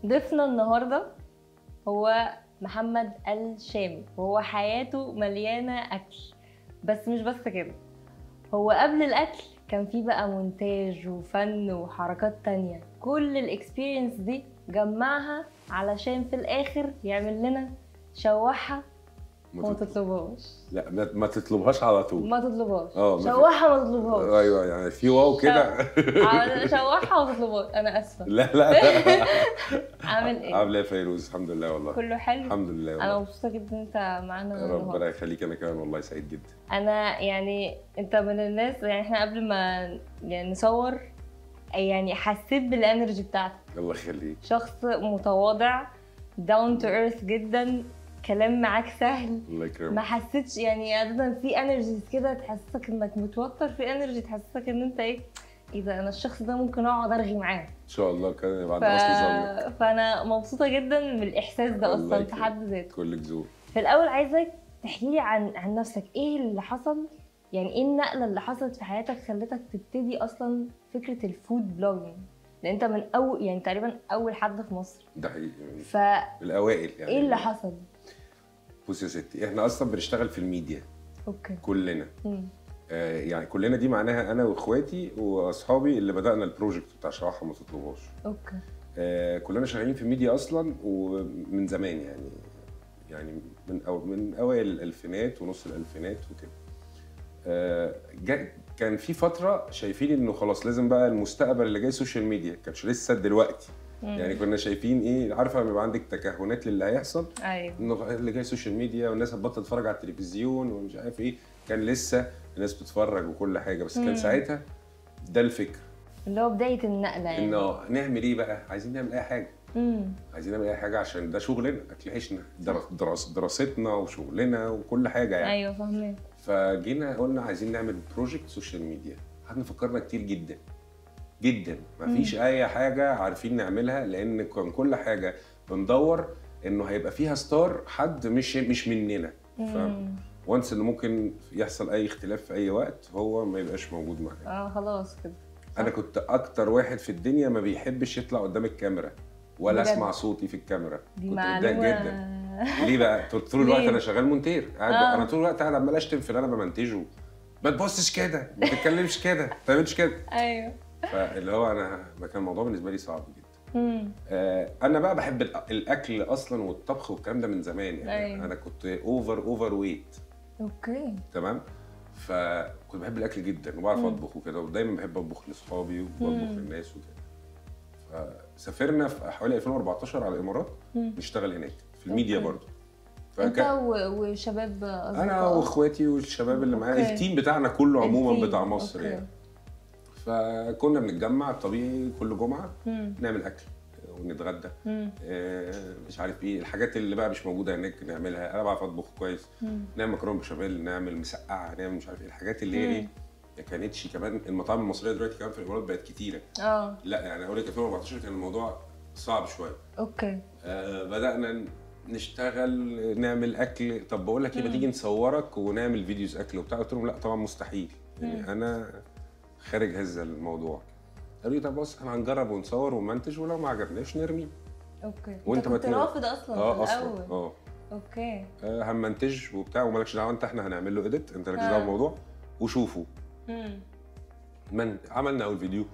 ضيفنا النهارده هو محمد الشامي وهو حياته مليانه اكل بس مش بس كده هو قبل الاكل كان في بقى مونتاج وفن وحركات تانية كل الاكسبيرينس دي جمعها علشان في الاخر يعمل لنا شوحها ما وما تطلب- تطلبهاش لا ما, ما تطلبهاش على طول ما تطلبهاش اه، ما في- شوحها ما تطلبهاش ايوه يعني في واو كده عامل- شوحها وما تطلبهاش انا اسفه لا لا لا عامل ايه عامله ايه يا فيروز الحمد لله والله كله حلو الحمد لله انا والله مبسوطه جدا ان انت معانا ربنا النهارده يخليك انا كمان والله سعيد جدا انا يعني انت من الناس يعني احنا قبل ما يعني نصور يعني حسيت بالانرجي بتاعتك الله يخليك شخص متواضع داون تو ايرث جدا كلام معاك سهل الله ما يكرمك حسيتش يعني عادة في انرجيز كده تحسسك انك متوتر في انرجي تحسسك ان انت ايه ايه ده انا الشخص ده ممكن اقعد ارغي معاه ان شاء الله كان يبقى ف... عندنا اصل ظنك فانا مبسوطه جدا من الاحساس ده الله اصلا في يكرمك. حد ذاته كلك ذوق في الاول عايزك تحكي لي عن عن نفسك ايه اللي حصل يعني ايه النقله اللي حصلت في حياتك خلتك تبتدي اصلا فكره الفود بلوجينج لان انت من اول يعني تقريبا اول حد في مصر ده حقيقي يعني فايه الاوائل يعني اللي حصل بصي يا ستي احنا اصلا بنشتغل في الميديا اوكي كلنا مم. آه يعني كلنا دي معناها انا واخواتي واصحابي اللي بدانا البروجكت بتاع شراحه ما تطلبهاش اوكي آه كلنا شغالين في الميديا اصلا ومن زمان يعني يعني من أو من اوائل الالفينات ونص الالفينات وكده آه جا- كان في فتره شايفين انه خلاص لازم بقى المستقبل اللي جاي سوشيال ميديا كانش لسه دلوقتي مم. يعني كنا شايفين ايه عارفه لما يبقى عندك تكهنات للي هيحصل ايوه انه اللي جاي سوشيال ميديا والناس هتبطل تتفرج على التلفزيون ومش عارف ايه كان لسه الناس بتتفرج وكل حاجه بس مم. كان ساعتها ده الفكر اللي هو بدايه النقله يعني انه نعمل ايه بقى عايزين نعمل اي حاجه امم عايزين نعمل اي حاجه عشان ده شغلنا اكل عيشنا در- دراس دراستنا وشغلنا وكل حاجه يعني ايوه فاهمه فجينا قلنا عايزين نعمل بروجكت سوشيال ميديا قعدنا فكرنا كتير جدا جدا مفيش اي حاجه عارفين نعملها لان كان كل حاجه بندور انه هيبقى فيها ستار حد مش مش مننا فاهم وانس انه ممكن يحصل اي اختلاف في اي وقت هو ما يبقاش موجود معانا اه خلاص كده انا كنت اكتر واحد في الدنيا ما بيحبش يطلع قدام الكاميرا ولا بجد؟ اسمع صوتي في الكاميرا دي كنت متضايق معلومه جدا ليه بقى طول طول الوقت ليه؟ انا شغال مونتير قاعد آه. انا طول الوقت قاعد عمال اشتم في اللي انا بمنتجه ما تبصش كده ما تتكلمش كده ما تعملش كده ايوه فاللي هو انا ما كان الموضوع بالنسبه لي صعب جدا امم آه انا بقى بحب الأ- الاكل اصلا والطبخ والكلام ده من زمان يعني أيوة. انا كنت اوفر اوفر ويت اوكي تمام فكنت بحب الاكل جدا وبعرف مم. اطبخ وكده ودايما بحب اطبخ لاصحابي وبطبخ مم. للناس وكده فسافرنا في حوالي 2014 على الامارات مم. نشتغل هناك في الميديا أوكي. برضو انت فكان و- وشباب انا أصدقائك؟ واخواتي والشباب اللي معايا أوكي. التيم بتاعنا كله عموما التيم، بتاع مصر أوكي. يعني فكنا بنتجمع طبيعي كل جمعه مم. نعمل اكل ونتغدى مم. آه، مش عارف ايه الحاجات اللي بقى مش موجوده هناك نعملها انا بعرف اطبخ كويس مم. نعمل مكرونه بشاميل نعمل مسقعه نعمل مش عارف ايه الحاجات اللي هي مم. ايه ما كانتش كمان المطاعم المصريه دلوقتي كمان في الامارات بقت كتيره اه لا يعني اقول لك 2014 كان الموضوع صعب شويه اوكي آه بدانا نشتغل نعمل اكل طب بقول لك ايه ما مم. تيجي نصورك ونعمل فيديوز اكل وبتاع قلت لهم لا طبعا مستحيل مم. يعني انا خارج هذا الموضوع قالوا لي طب بص احنا هنجرب ونصور ونمنتج ولو ما عجبناش نرميه اوكي وأنت انت كنت ما تنام. رافض اصلا اه في اصلا الاول اه اوكي آه، هنمنتج وبتاع ومالكش دعوه انت احنا هنعمل له اديت انت مالكش آه. دعوه بالموضوع وشوفوا مم. من عملنا اول فيديو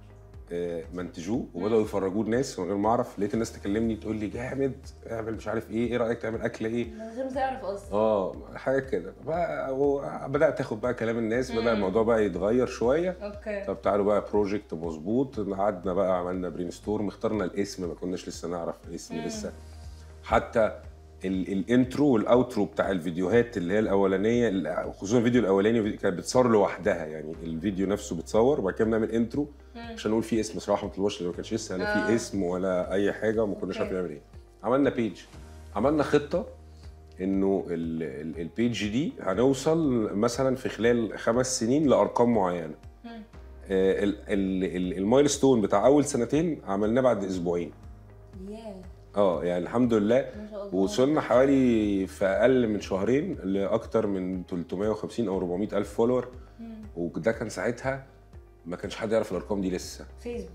آه، منتجوه وبداوا يفرجوه الناس من غير ما اعرف لقيت الناس تكلمني تقول لي جامد اعمل مش عارف ايه ايه رايك تعمل اكله ايه من غير ما تعرف اصلا اه حاجه كده بقى و- بدات اخد بقى كلام الناس بدا مم. الموضوع بقى يتغير شويه اوكي طب تعالوا بقى بروجكت مظبوط قعدنا بقى عملنا برين ستورم اخترنا الاسم ما كناش لسه نعرف الاسم مم. لسه حتى ال- الانترو والاوترو بتاع الفيديوهات اللي هي الاولانيه ال- خصوصا الفيديو الاولاني كانت بتصور لوحدها يعني الفيديو نفسه بتصور وبعد كده بنعمل انترو مم. عشان نقول فيه اسم صراحه ما طلبوش لان ما كانش لسه لا آه. في اسم ولا اي حاجه وما كناش أوكي. عارفين نعمل ايه عملنا بيج عملنا خطه انه ال- ال- البيج دي هنوصل مثلا في خلال خمس سنين لارقام معينه مم. آه، ال- ال- ال- المايلستون بتاع اول سنتين عملناه بعد اسبوعين ياه اه يعني الحمد لله ما شاء الله وصلنا حوالي في اقل من شهرين لاكتر من 350 او 400 الف فولور مم. وده كان ساعتها ما كانش حد يعرف الارقام دي لسه فيسبوك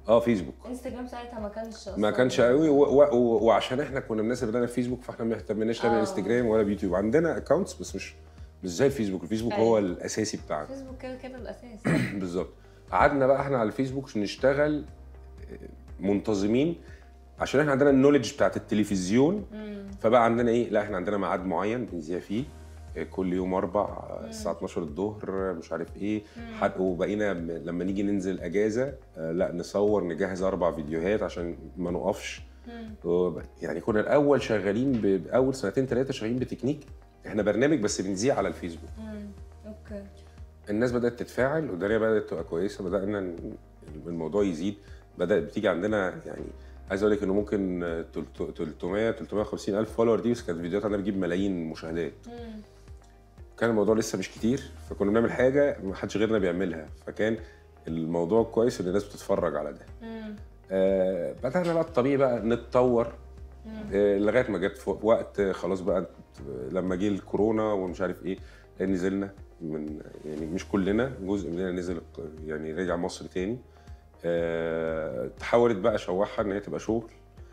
اه فيسبوك انستجرام ساعتها ما كانش اصلا ما كانش قوي و... و... و... وعشان احنا كنا من الناس اللي بدانا فيسبوك فاحنا ما اهتمناش لا آه. بالانستجرام ولا بيوتيوب عندنا اكونتس بس مش مش زي الفيسبوك الفيسبوك أيوة. هو الاساسي بتاعنا فيسبوك كده كده الاساس بالظبط قعدنا بقى احنا على الفيسبوك نشتغل منتظمين عشان احنا عندنا النولج بتاعت التلفزيون مم. فبقى عندنا ايه لا احنا عندنا ميعاد معين بنذيع فيه آه، كل يوم اربع آه، الساعه 12 الظهر مش عارف ايه حد وبقينا م- لما نيجي ننزل اجازه آه، لا نصور نجهز اربع فيديوهات عشان ما نقفش مم. وب- يعني كنا الاول شغالين ب- باول سنتين ثلاثه شغالين بتكنيك احنا برنامج بس بنذيع على الفيسبوك مم. اوكي الناس بدات تتفاعل والدنيا بدات تبقى كويسه بدانا ن- الموضوع يزيد بدات بتيجي عندنا يعني عايز اقول لك انه ممكن آه، تلت- 300 350 الف فولور دي بس كانت فيديوهات عندنا بتجيب ملايين مشاهدات مم. كان الموضوع لسه مش كتير فكنا بنعمل حاجه ما حدش غيرنا بيعملها فكان الموضوع كويس ان الناس بتتفرج على ده مم. آه بدانا بقى الطبيعي بقى نتطور مم. آه لغايه ما جت في وقت آه، خلاص بقى لما جه الكورونا ومش عارف ايه نزلنا من يعني مش كلنا جزء مننا نزل يعني رجع مصر تاني آه تحولت بقى شواحه ان هي تبقى شغل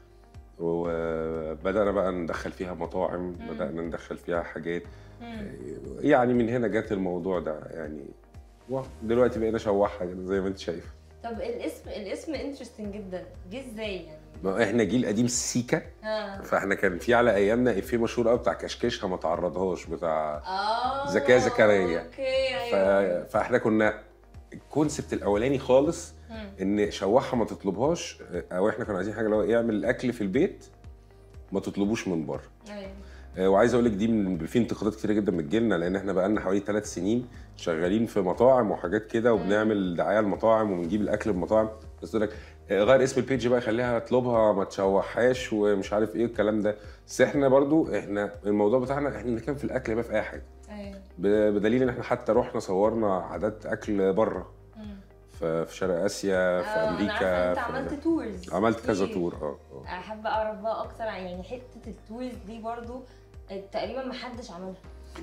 وبدانا بقى ندخل فيها مطاعم بدانا ندخل فيها حاجات مم. يعني من هنا جت الموضوع ده يعني واو، دلوقتي بقينا شواحه كده زي ما انت شايف طب الاسم الاسم انترستنج جدا جه ازاي يعني ما احنا جيل قديم سيكا ها فاحنا كان في على ايامنا افيه مشهور قوي بتاع كشكشها ما تعرضهاش بتاع اه زكاة زكريا. اوكي ف... ايوه فاحنا كنا الكونسبت الاولاني خالص مم. ان شوحها ما تطلبهاش او احنا كنا عايزين حاجه اللي هو يعمل الاكل في البيت ما تطلبوش من بره ايوه آه، وعايز اقول لك دي من في انتقادات كتيره جدا بتجيلنا لان احنا بقى لنا حوالي ثلاث سنين شغالين في مطاعم وحاجات كده وبنعمل دعايه للمطاعم وبنجيب الاكل المطاعم بس تقول لك آه، غير اسم البيج بقى خليها اطلبها ما تشوحهاش ومش عارف ايه الكلام ده بس احنا برضو احنا الموضوع بتاعنا احنا كان في الاكل بقى في اي حاجه ايوه ب- بدليل ان احنا حتى رحنا صورنا عادات اكل بره مم. في في شرق اسيا في آه، امريكا انا عارفه انت في- عملت تورز عملت كذا كتير. تور اه اه احب اعرف بقى اكتر عن يعني حته التورز دي برضو تقريبا ما حدش عملها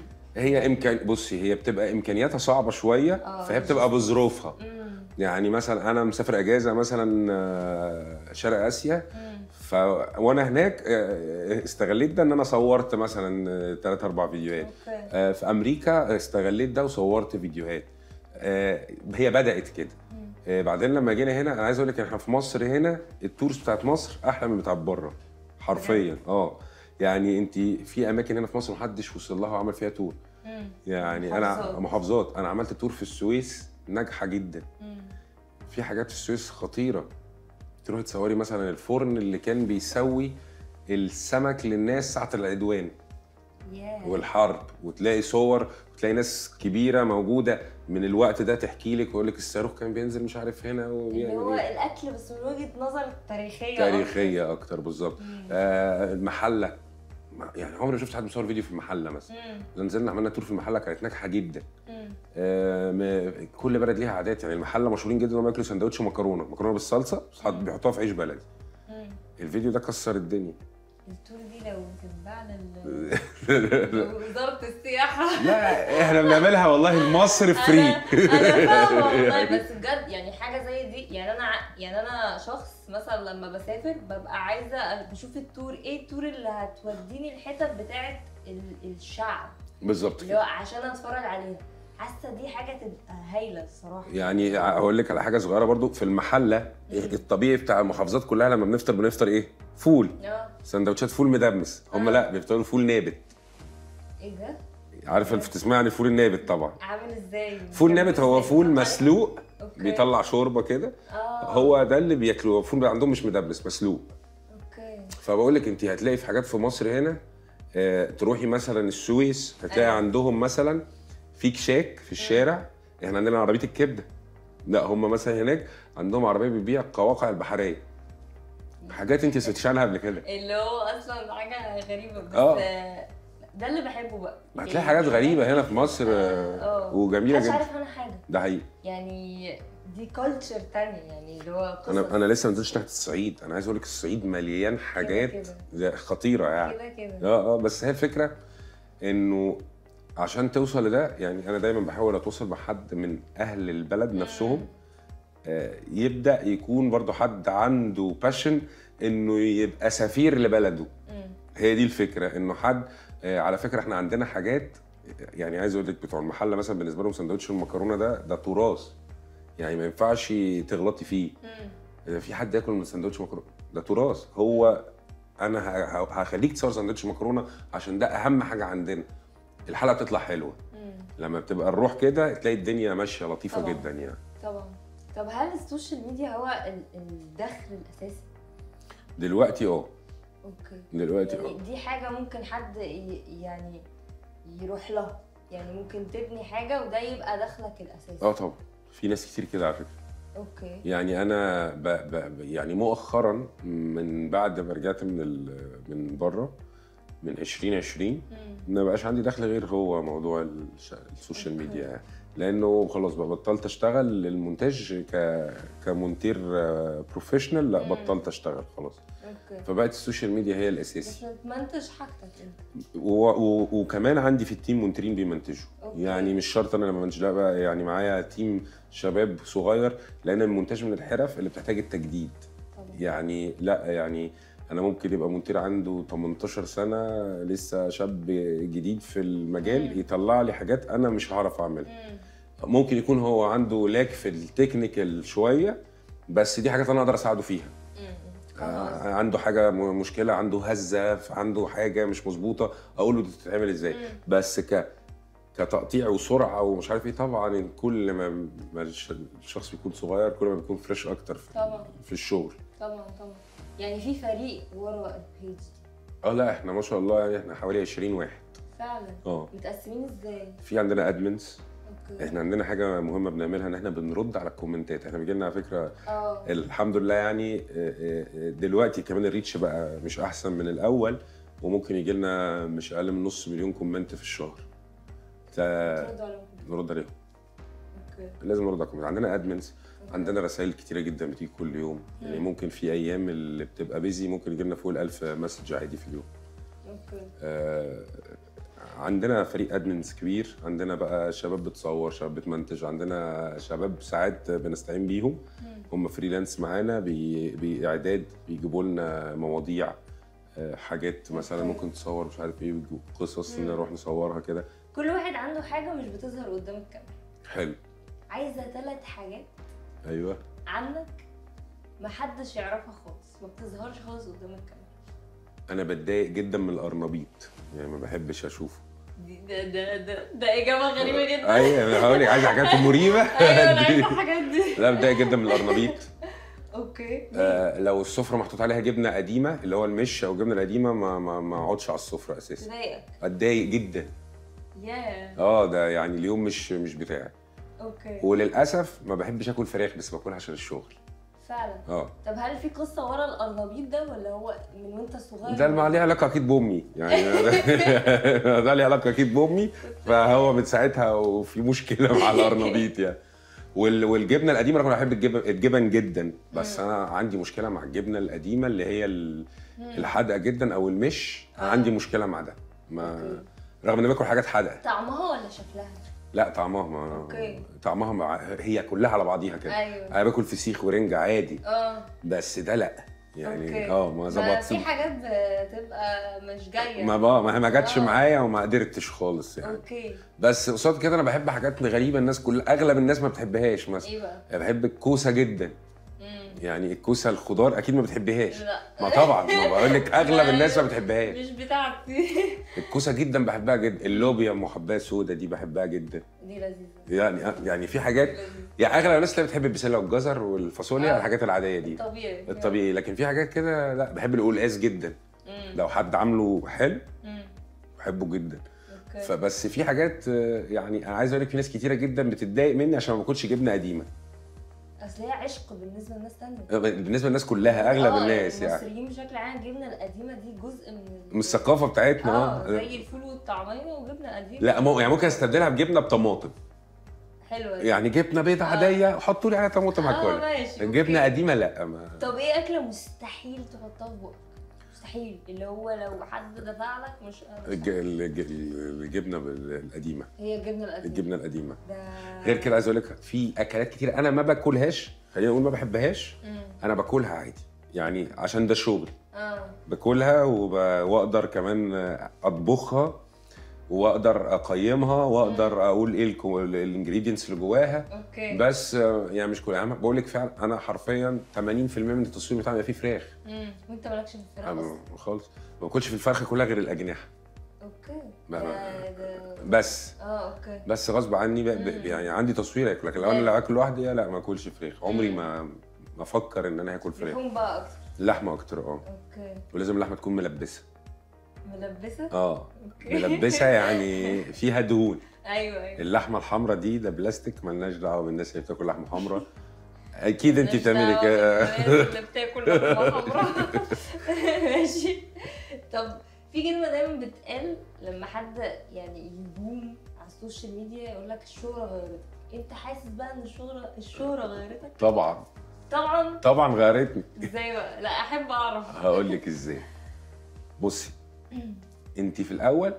هي امكان بصي هي بتبقى امكانياتها صعبه شويه آه، فهي بتبقى بظروفها امم يعني مثلا انا مسافر اجازه مثلا آه، شرق اسيا امم ف وانا هناك آه، استغليت ده ان انا صورت مثلا ثلاث اربع فيديوهات اوكي آه، في امريكا استغليت ده وصورت فيديوهات آه، هي بدات كده مم. آه، بعدين لما جينا هنا انا عايز اقول لك احنا في مصر هنا التورز بتاعت مصر احلى من بتاعت بره حرفيا اه يعني انت في اماكن هنا في مصر محدش وصل لها وعمل فيها تور مم. يعني انا محافظات. محافظات انا عملت تور في السويس ناجحه جدا مم. في حاجات في السويس خطيره تروحي تصوري مثلا الفرن اللي كان بيسوي السمك للناس ساعه العدوان ياه والحرب وتلاقي صور وتلاقي ناس كبيره موجوده من الوقت ده تحكي لك ويقول لك الصاروخ كان بينزل مش عارف هنا اللي وبيعمل هو إيه. الاكل بس من وجهه نظر تاريخيه تاريخيه اكتر بالظبط مم. آه المحله ما- يعني عمري ما شفت حد مصور فيديو في المحله مثلا مم. نزلنا عملنا تور في المحله كانت ناجحه جدا مم. آه، م- كل بلد ليها عادات يعني المحله مشهورين جدا انهم ياكلوا سندوتش مكرونه مكرونه بالصلصه بس حط- بيحطوها في عيش بلدي مم. الفيديو ده كسر الدنيا التور دي لو تتباع لل- وزاره السياحه لا احنا بنعملها والله لمصر فري انا انا فاهمه والله بس بجد يعني حاجه زي دي يعني انا ع- يعني انا شخص مثلا لما بسافر ببقى عايزه بشوف التور ايه التور اللي هتوديني الحتت بتاعت ال- الشعب بالظبط اللي هو كده عشان اتفرج عليها حاسه دي حاجه تبقى هايله الصراحه يعني هقول لك على حاجه صغيره برضو في المحله الطبيعي بتاع المحافظات كلها لما بنفطر بنفطر ايه فول اه سندوتشات فول مدمس هم آه. لا بيفطروا فول نابت ايه ده عارفه تسمع عن الفول النابت طبعا عامل ازاي فول نابت هو إزاي؟ فول بيحط عليه- مسلوق أوكي. بيطلع شوربه كده اه هو ده اللي بياكلوه الفول عندهم مش مدبس مسلوق اوكي فبقول لك انت هتلاقي في حاجات في مصر هنا آه، تروحي مثلا السويس هتلاقي أيوة. عندهم مثلا في كشاك في الشارع احنا عندنا عربيه الكبده لا هم مثلا هناك عندهم عربيه بتبيع قواقع البحريه حاجات انت سمعتيش عنها قبل كده اللي هو اصلا حاجه غريبه بس آه. آه، ده اللي بحبه بقى هتلاقي حاجات غريبه هنا في مصر آه، اه وجميله محدش جدا عارف عنها حاجه ده حقيقي يعني دي كلتشر تانية يعني اللي هو قصص انا انا لسه ما نزلتش تحت الصعيد انا عايز اقول لك الصعيد مليان حاجات كده. زي- خطيره يعني كده كده اه اه بس هي الفكره انه عشان توصل لده يعني انا دايما بحاول اتواصل مع حد من اهل البلد نفسهم آه، يبدا يكون برضو حد عنده باشن انه يبقى سفير لبلده مم. هي دي الفكره انه حد آه، على فكره احنا عندنا حاجات يعني عايز اقول لك بتوع المحله مثلا بالنسبه لهم سندوتش المكرونه ده ده تراث يعني ما ينفعش تغلطي فيه مم. اذا في حد ياكل من سندوتش مكرونه ده تراث هو انا ه- ه- هخليك تصور سندوتش مكرونه عشان ده اهم حاجه عندنا الحلقه بتطلع حلوه مم. لما بتبقى الروح كده تلاقي الدنيا ماشيه لطيفه طبعاً. جدا يعني طبعا طب هل السوشيال ميديا هو ال- الدخل الاساسي دلوقتي اه اوكي دلوقتي يعني اه دي حاجه ممكن حد ي- يعني يروح لها يعني ممكن تبني حاجه وده يبقى دخلك الاساسي اه طبعا في ناس كتير كده على فكره اوكي يعني انا ب... ب... يعني مؤخرا من بعد ما رجعت من ال... من بره من 2020 مم. ما بقاش عندي دخل غير هو موضوع الش... السوشيال أوكي. ميديا يعني. لانه خلاص بقى بطلت اشتغل للمونتاج ك... كمونتير بروفيشنال لا مم. بطلت اشتغل خلاص اوكي فبقت السوشيال ميديا هي بس الاساسي تمنتج حاجتك انت و... و... وكمان عندي في التيم مونترين بيمنتجوا أوكي. يعني مش شرط انا لما بمنتج لا بقى يعني معايا تيم شباب صغير لان المونتاج من الحرف اللي بتحتاج التجديد طبعا يعني لا يعني انا ممكن يبقى مونتير عنده 18 سنه لسه شاب جديد في مم. المجال يطلع لي حاجات انا مش هعرف اعملها مم. ممكن يكون هو عنده لاك في التكنيكال شويه بس دي حاجات انا اقدر اساعده فيها مم. آه، خلاص. عنده حاجه م- مشكله عنده هزه عنده حاجه مش مظبوطه اقول له دي تتعمل ازاي مم. بس ك كتقطيع وسرعه ومش عارف ايه طبعا كل ما ما الش- الشخص بيكون صغير كل ما بيكون فريش اكتر في, طبعا. في الشغل طبعا طبعا يعني في فريق ورا البيج دي اه لا احنا ما شاء الله يعني احنا حوالي 20 واحد فعلا اه متقسمين ازاي في عندنا ادمنز اوكي احنا عندنا حاجه مهمه بنعملها ان احنا بنرد على الكومنتات احنا بيجي لنا على فكره اه الحمد لله يعني آه، آه، آه، دلوقتي كمان الريتش بقى مش احسن من الاول وممكن يجي لنا مش اقل من نص مليون كومنت في الشهر تا- تردوا عليهم. نرد عليهم اوكي لازم نرد على الكومنت عندنا ادمنز عندنا رسائل كتيره جدا بتيجي كل يوم يعني مم. ممكن في ايام اللي بتبقى بيزي ممكن يجي لنا فوق ال 1000 مسج عادي في اليوم اوكي آه، عندنا فريق ادمنز كبير عندنا بقى شباب بتصور شباب بتمنتج عندنا شباب ساعات بنستعين بيهم مم. هم فريلانس معانا بي- باعداد بيجيبوا لنا مواضيع آه، حاجات مثلا أوكي. ممكن تصور مش عارف ايه ويجيبوا قصص مم. نروح نصورها كده كل واحد عنده حاجه مش بتظهر قدام الكاميرا حلو عايزه ثلاث حاجات ايوه عنك محدش يعرفها خالص ما بتظهرش خالص قدام الكاميرا انا بتضايق جدا من القرنبيط يعني ما بحبش اشوفه دي- ده ده ده ده اجابه غريبه جدا ايوه انا هقول لك عايز حاجات مريبه ايوه انا عايزه الحاجات دي لا بتضايق جدا من القرنبيط اوكي آه لو السفره محطوط عليها جبنه قديمه اللي هو المش او الجبنه القديمه ما ما ما اقعدش على السفره اساسا تضايقك اتضايق جدا ياه اه ده يعني اليوم مش مش بتاعي اوكي وللاسف ما بحبش اكل فراخ بس باكلها عشان الشغل فعلا اه طب هل في قصه ورا القرنبيط ده ولا هو من وانت صغير ده اللي ليه علاقه اكيد بامي يعني ده ليه علاقه اكيد بامي فهو من ساعتها وفي مشكله مع القرنبيط يعني وال- والجبنه القديمه انا كنت بحب الجبن الجبن جدا بس مم. انا عندي مشكله مع الجبنه القديمه اللي هي ال- مم. الحادقه جدا او المش آه. عندي مشكله مع ده ما أوكي. رغم اني باكل حاجات حادقه طعمها ولا شكلها لا طعمها ما أوكي. طعمها ما هي كلها على بعضيها كده ايوه انا باكل فسيخ ورنجة عادي اه بس ده لا يعني أوكي. اه ما ما ظبطش في حاجات بتبقى مش جايه ما بقى ما ما جاتش آه. معايا وما قدرتش خالص يعني اوكي بس قصاد كده انا بحب حاجات غريبه الناس كل اغلب الناس ما بتحبهاش مثلا ايه بقى؟ يعني بحب الكوسه جدا مم. يعني الكوسه الخضار اكيد ما بتحبهاش لا ما طبعا ما بقول لك اغلب الناس ما بتحبهاش مش بتاعتي الكوسه جدا بحبها جدا اللوبيا محباه سودا دي بحبها جدا دي لذيذه يعني يعني في حاجات لذيذة. يعني اغلب الناس اللي بتحب البسله والجزر والفاصوليا آه. الحاجات العاديه دي طبيعي الطبيعي لكن في حاجات كده لا بحب القلقاس جدا مم. لو حد عامله حلو مم. بحبه جدا اوكي فبس في حاجات آه، يعني انا عايز اقول لك في ناس كتيره جدا بتتضايق مني عشان ما باكلش جبنه قديمه اصل هي عشق بالنسبه لناس تانية بالنسبه للناس كلها اغلب آه، الناس يعني المصريين بشكل عام الجبنه القديمه دي جزء من من الثقافه بتاعتنا اه اه زي الفول والطعميه وجبنه قديمه لا مو- يعني ممكن استبدلها بجبنه بطماطم حلوه دي. يعني جبنه بيضه آه. عاديه حطوا لي عليها طماطم اه هاكلها ماشي الجبنه أوكي. قديمه لا ما طب ايه اكله مستحيل تحطها في بقك مستحيل اللي هو لو حد دفع لك مش مش الج- الج- الجبنه القديمه هي الجبنه القديمه الجبنه القديمه ده غير كده عايز اقول لك في اكلات كتير انا ما باكلهاش خلينا نقول ما بحبهاش مم. انا باكلها عادي يعني عشان ده شغل اه باكلها وب... واقدر كمان اطبخها واقدر اقيمها واقدر اقول ايه الانجريدينتس اللي جواها اوكي بس آه، يعني مش كل يعني بقول لك فعلا انا حرفيا 80% من التصوير بتاعي بيبقى فيه فراخ مم. وانت مالكش في الفراخ أنا اصلا خالص ما باكلش في الفرخه كلها غير الاجنحه اوكي ما- ده- ده- بس اه اوكي بس غصب عني ب... ب... مم. يعني عندي تصوير اكل لكن لو انا اللي اكل لوحدي لا ما اكلش فراخ عمري ما ما افكر ان انا هاكل فراخ لحوم بقى اكتر لحمه اكتر اه اوكي ولازم اللحمه تكون ملبسه ملبسه اه اوكي ملبسه يعني فيها دهون ايوه ايوه اللحمه الحمراء دي ده بلاستيك ملناش دعوه بالناس اللي بتاكل لحمه حمراء اكيد انت مالناش بتعملي دعوة كده بالناس اللي بتاكل لحمة حمرا ماشي طب في كلمة دايما بتقال لما حد يعني يبوم على السوشيال ميديا يقول لك الشهرة غيرتك انت حاسس بقى ان الشهرة الشهرة غيرتك؟ طبعا طبعا طبعا غيرتني ازاي بقى؟ لا احب اعرف هقول لك ازاي بصي انت في الاول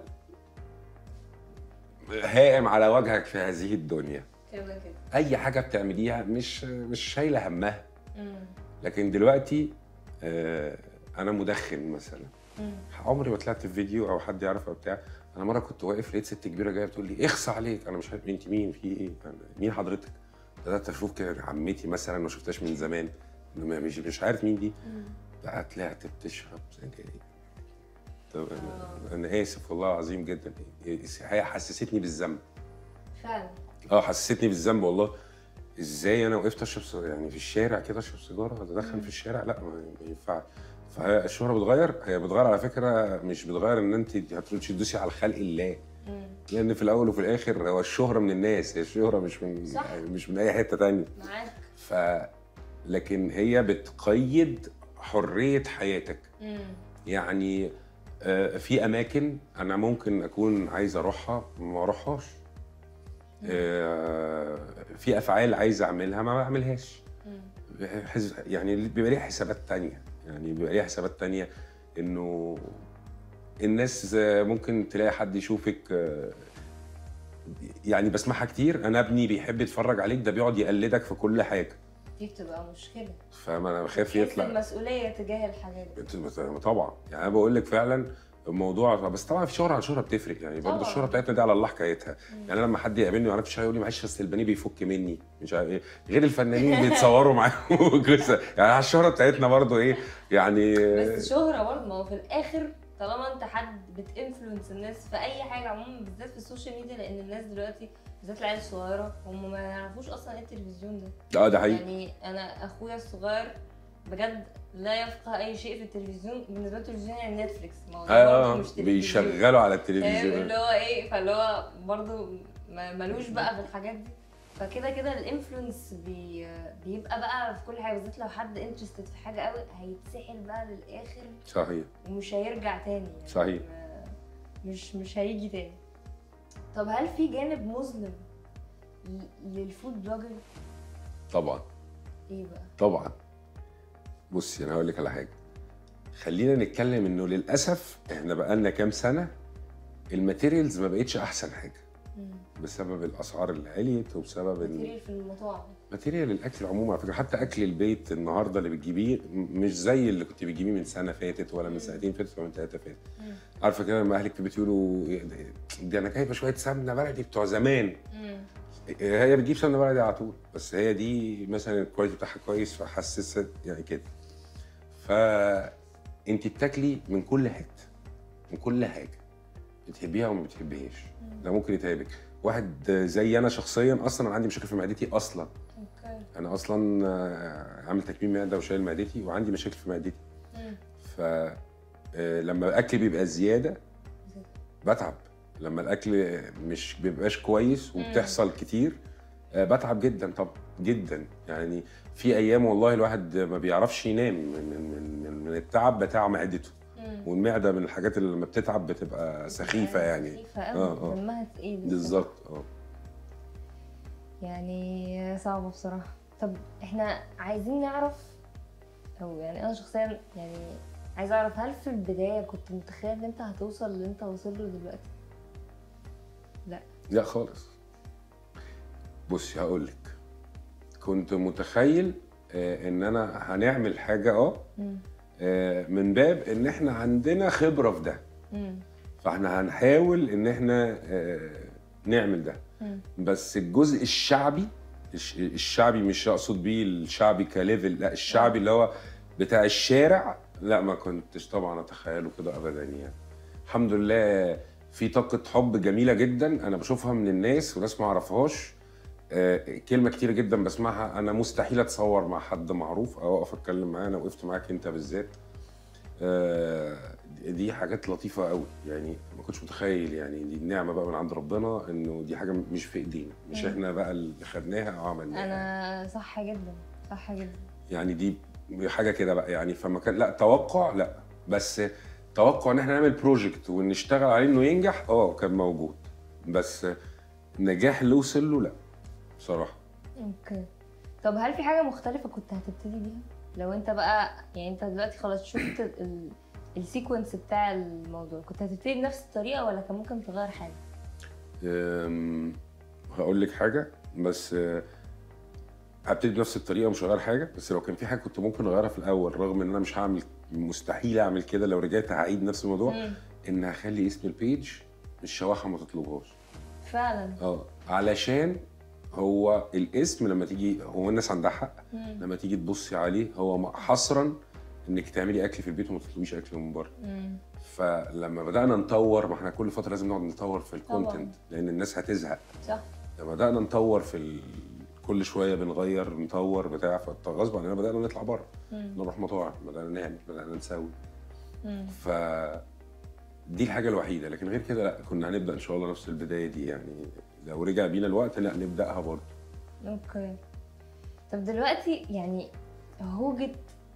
هائم على وجهك في هذه الدنيا كده كده اي حاجه بتعمليها مش مش شايله همها مم. لكن دلوقتي آه، انا مدخن مثلا مم. عمري ما طلعت في فيديو او حد يعرف او بتاع انا مره كنت واقف لقيت ست كبيره جايه بتقول لي اخص عليك انا مش عارف انت مين في ايه أنا- مين حضرتك بدات اشوف كده عمتي مثلا ما شفتهاش من زمان ما- مش مش عارف مين دي مم. بقى طلعت بتشرب سجاير طب آه. انا انا اسف والله العظيم جدا هي حسستني بالذنب فعلا اه حسستني بالذنب والله ازاي انا وقفت اشرب سج- يعني في الشارع كده اشرب سيجاره اتدخن في الشارع لا ما ما ينفعش فالشهره بتغير هي بتغير على فكره مش بتغير ان انت هتروحي تدوسي على خلق الله مم. لان في الاول وفي الاخر هو الشهره من الناس هي الشهره مش من صح. مش من اي حته تانية معاك ف لكن هي بتقيد حريه حياتك مم. يعني آه، في اماكن انا ممكن اكون عايز اروحها ما اروحهاش آه، في افعال عايز اعملها ما بعملهاش مم. حز- يعني بيبقى ليها حسابات تانية يعني بيبقى ليها حسابات تانية انه الناس ممكن تلاقي حد يشوفك آه، يعني بسمعها كتير انا ابني بيحب يتفرج عليك ده بيقعد يقلدك في كل حاجه دي بتبقى مشكلة فما انا بخاف تحس يطلع المسؤولية تجاه الحاجات دي طبعا يعني انا بقول لك فعلا الموضوع بس طبعا في شهره عن شهره بتفرق يعني برضه طبعاً. الشهره بتاعتنا دي على الله حكايتها يعني انا لما حد يقابلني ويعرف الشهره يقول لي معلش اصل البني بيفك مني مش عارف ايه غير الفنانين بيتصوروا معاهم قصه يعني على الشهره بتاعتنا برضه ايه يعني بس شهرة برضه ما هو في الآخر طالما أنت حد بتنفلونس الناس في أي حاجة عموما بالذات في السوشيال ميديا لأن الناس دلوقتي بالذات العيال الصغيرة هم ما يعرفوش أصلا إيه التلفزيون ده اه ده حقيقي يعني أنا أخويا الصغير بجد لا يفقه أي شيء في التلفزيون بالنسبة له التلفزيون يعني نتفليكس ما هو ده برضه اه مش تلفزيون بيشغلوا على فاهم التلفزيون اللي هو ايه فاللي هو برضه ما- ملوش بقى في الحاجات دي فكده كده الانفلونس بي بيبقى بقى في كل حاجه بالذات لو حد انترستد في حاجه قوي هيتسحل بقى للاخر صحيح ومش هيرجع تاني يعني صحيح. ما- مش مش هيجي تاني طب هل في جانب مظلم ل- للفود بلوجر طبعا ايه بقى طبعا بصي انا هقول لك على حاجه خلينا نتكلم انه للاسف احنا بقالنا كام سنه الماتيريالز ما بقتش احسن حاجه بسبب الاسعار اللي عليت وبسبب ان ماتيريال في المطاعم ماتيريال الاكل عموما على فكره حتى اكل البيت النهارده اللي بتجيبيه م- مش زي اللي كنت بتجيبيه من سنه فاتت ولا من سنتين فاتت ولا من ثلاثه فاتت مم. عارفه كده لما اهلك بتقولوا إيه ده- دي انا جايبه شويه سمنه بلدي بتوع زمان مم. هي بتجيب سمنه بلدي على طول بس هي دي مثلا الكواليتي بتاعها كويس فحسست يعني كده فانت بتاكلي من كل حته من كل حاجه بتحبيها وما بتحبيهاش ده ممكن يتعبك واحد زي انا شخصيا اصلا انا عندي مشاكل في معدتي اصلا اوكي انا اصلا آه، عامل تكميم معده وشايل معدتي وعندي مشاكل في معدتي مم. ف آه، لما الاكل بيبقى زياده بتعب لما الاكل مش بيبقاش كويس وبتحصل كتير آه، بتعب جدا طب جدا يعني في ايام والله الواحد ما بيعرفش ينام من من من, من التعب بتاع معدته مم. والمعده من الحاجات اللي لما بتتعب بتبقى سخيفه يعني سخيفة آه، قوي آه. دمها تقيل بالظبط اه يعني صعبة بصراحة طب احنا عايزين نعرف او يعني انا شخصيا يعني عايزة اعرف هل في البداية كنت متخيل ان انت هتوصل اللي انت واصل له دلوقتي؟ لا لا خالص بصي هقول لك كنت متخيل آه، ان انا هنعمل حاجه اه مم. آه، من باب ان احنا عندنا خبره في ده مم. فاحنا هنحاول ان احنا آه، نعمل ده مم. بس الجزء الشعبي الش- الشعبي مش اقصد بيه الشعبي كليفل لا الشعبي اللي هو بتاع الشارع لا ما كنتش طبعا اتخيله كده ابدا يعني الحمد لله في طاقة حب جميلة جدا أنا بشوفها من الناس وناس ما أعرفهاش آه، كلمة كتير جدا بسمعها أنا مستحيل أتصور مع حد معروف أو أقف أتكلم معاه أنا وقفت معاك أنت بالذات آه، دي حاجات لطيفة قوي يعني ما كنتش متخيل يعني دي النعمة بقى من عند ربنا إنه دي حاجة مش في إيدينا مش مم. إحنا بقى اللي خدناها أو عملناها انا صح جدا صح جدا يعني دي حاجه كده بقى يعني فما كان لا توقع لا بس توقع ان احنا نعمل بروجكت ونشتغل عليه انه ينجح اه كان موجود بس نجاح اللي وصل له لا بصراحه اوكي طب هل في حاجه مختلفه كنت هتبتدي بيها لو انت بقى يعني انت دلوقتي خلاص شفت ال- ال- السيكونس بتاع الموضوع كنت هتبتدي بنفس الطريقه ولا كان ممكن تغير حاجه أم، هقول لك حاجه بس أه، هبتدي بنفس الطريقه مش هغير حاجه بس لو كان في حاجه كنت ممكن اغيرها في الاول رغم ان انا مش هعمل مستحيل اعمل كده لو رجعت هعيد نفس الموضوع مم. ان هخلي اسم البيج الشواحه ما تطلبهاش فعلا اه علشان هو الاسم لما تيجي هو الناس عندها حق مم. لما تيجي تبصي عليه هو م- حصرا انك تعملي اكل في البيت وما تطلبيش اكل من بره مم. فلما بدانا نطور ما احنا كل فتره لازم نقعد نطور في الكونتنت لان الناس هتزهق صح لما بدانا نطور في ال... كل شويه بنغير نطور بتاع فغصب عننا بدانا نطلع بره مم. نروح مطاعم بدانا نعمل بدانا نسوي مم. ف دي الحاجه الوحيده لكن غير كده لا كنا هنبدا ان شاء الله نفس البدايه دي يعني لو رجع بينا الوقت لا نبداها برضه اوكي طب دلوقتي يعني هوجة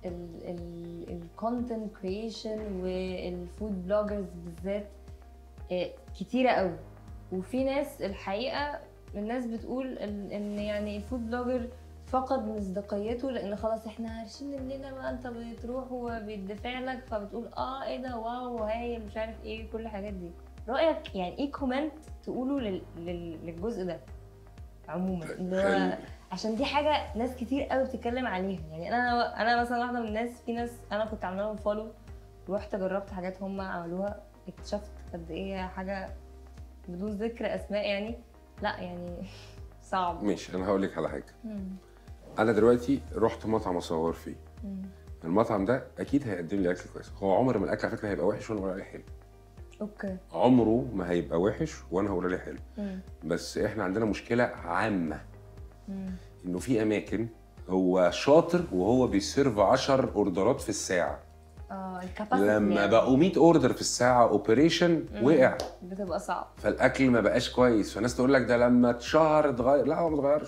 الكونتنت كريشن والفود بلوجرز بالذات آه، كتيرة قوي وفي ناس الحقيقة الناس بتقول ان إن يعني الفود بلوجر فقد مصداقيته لان خلاص احنا عارفين مننا بقى انت بتروح وبيدفع لك فبتقول اه ايه ده واو هايل مش عارف ايه كل الحاجات دي رايك يعني ايه كومنت تقوله لل... لل... للجزء ده عموما اللي هو خلي- عشان دي حاجه ناس كتير قوي بتتكلم عليها يعني انا انا مثلا واحده من الناس في ناس انا كنت عامله لهم فولو رحت جربت حاجات هم عملوها اكتشفت قد ايه هي حاجه بدون ذكر اسماء يعني لا يعني صعب ماشي انا هقول لك على حاجه مم. انا دلوقتي رحت مطعم اصور فيه مم. المطعم ده اكيد هيقدم لي اكل كويس هو عمر ما الاكل على فكره هيبقى وحش وانا بقول عليه حلو اوكي عمره ما هيبقى وحش وانا هقول عليه حلو مم. بس احنا عندنا مشكله عامه مم. انه في اماكن هو شاطر وهو بيسيرف 10 اوردرات في الساعه اه الكاباسيتي لما يعني بقوا 100 اوردر في الساعه اوبريشن مم. وقع بتبقى صعب فالاكل ما بقاش كويس فالناس تقول لك ده لما اتشهر اتغير لا هو ما اتغيرش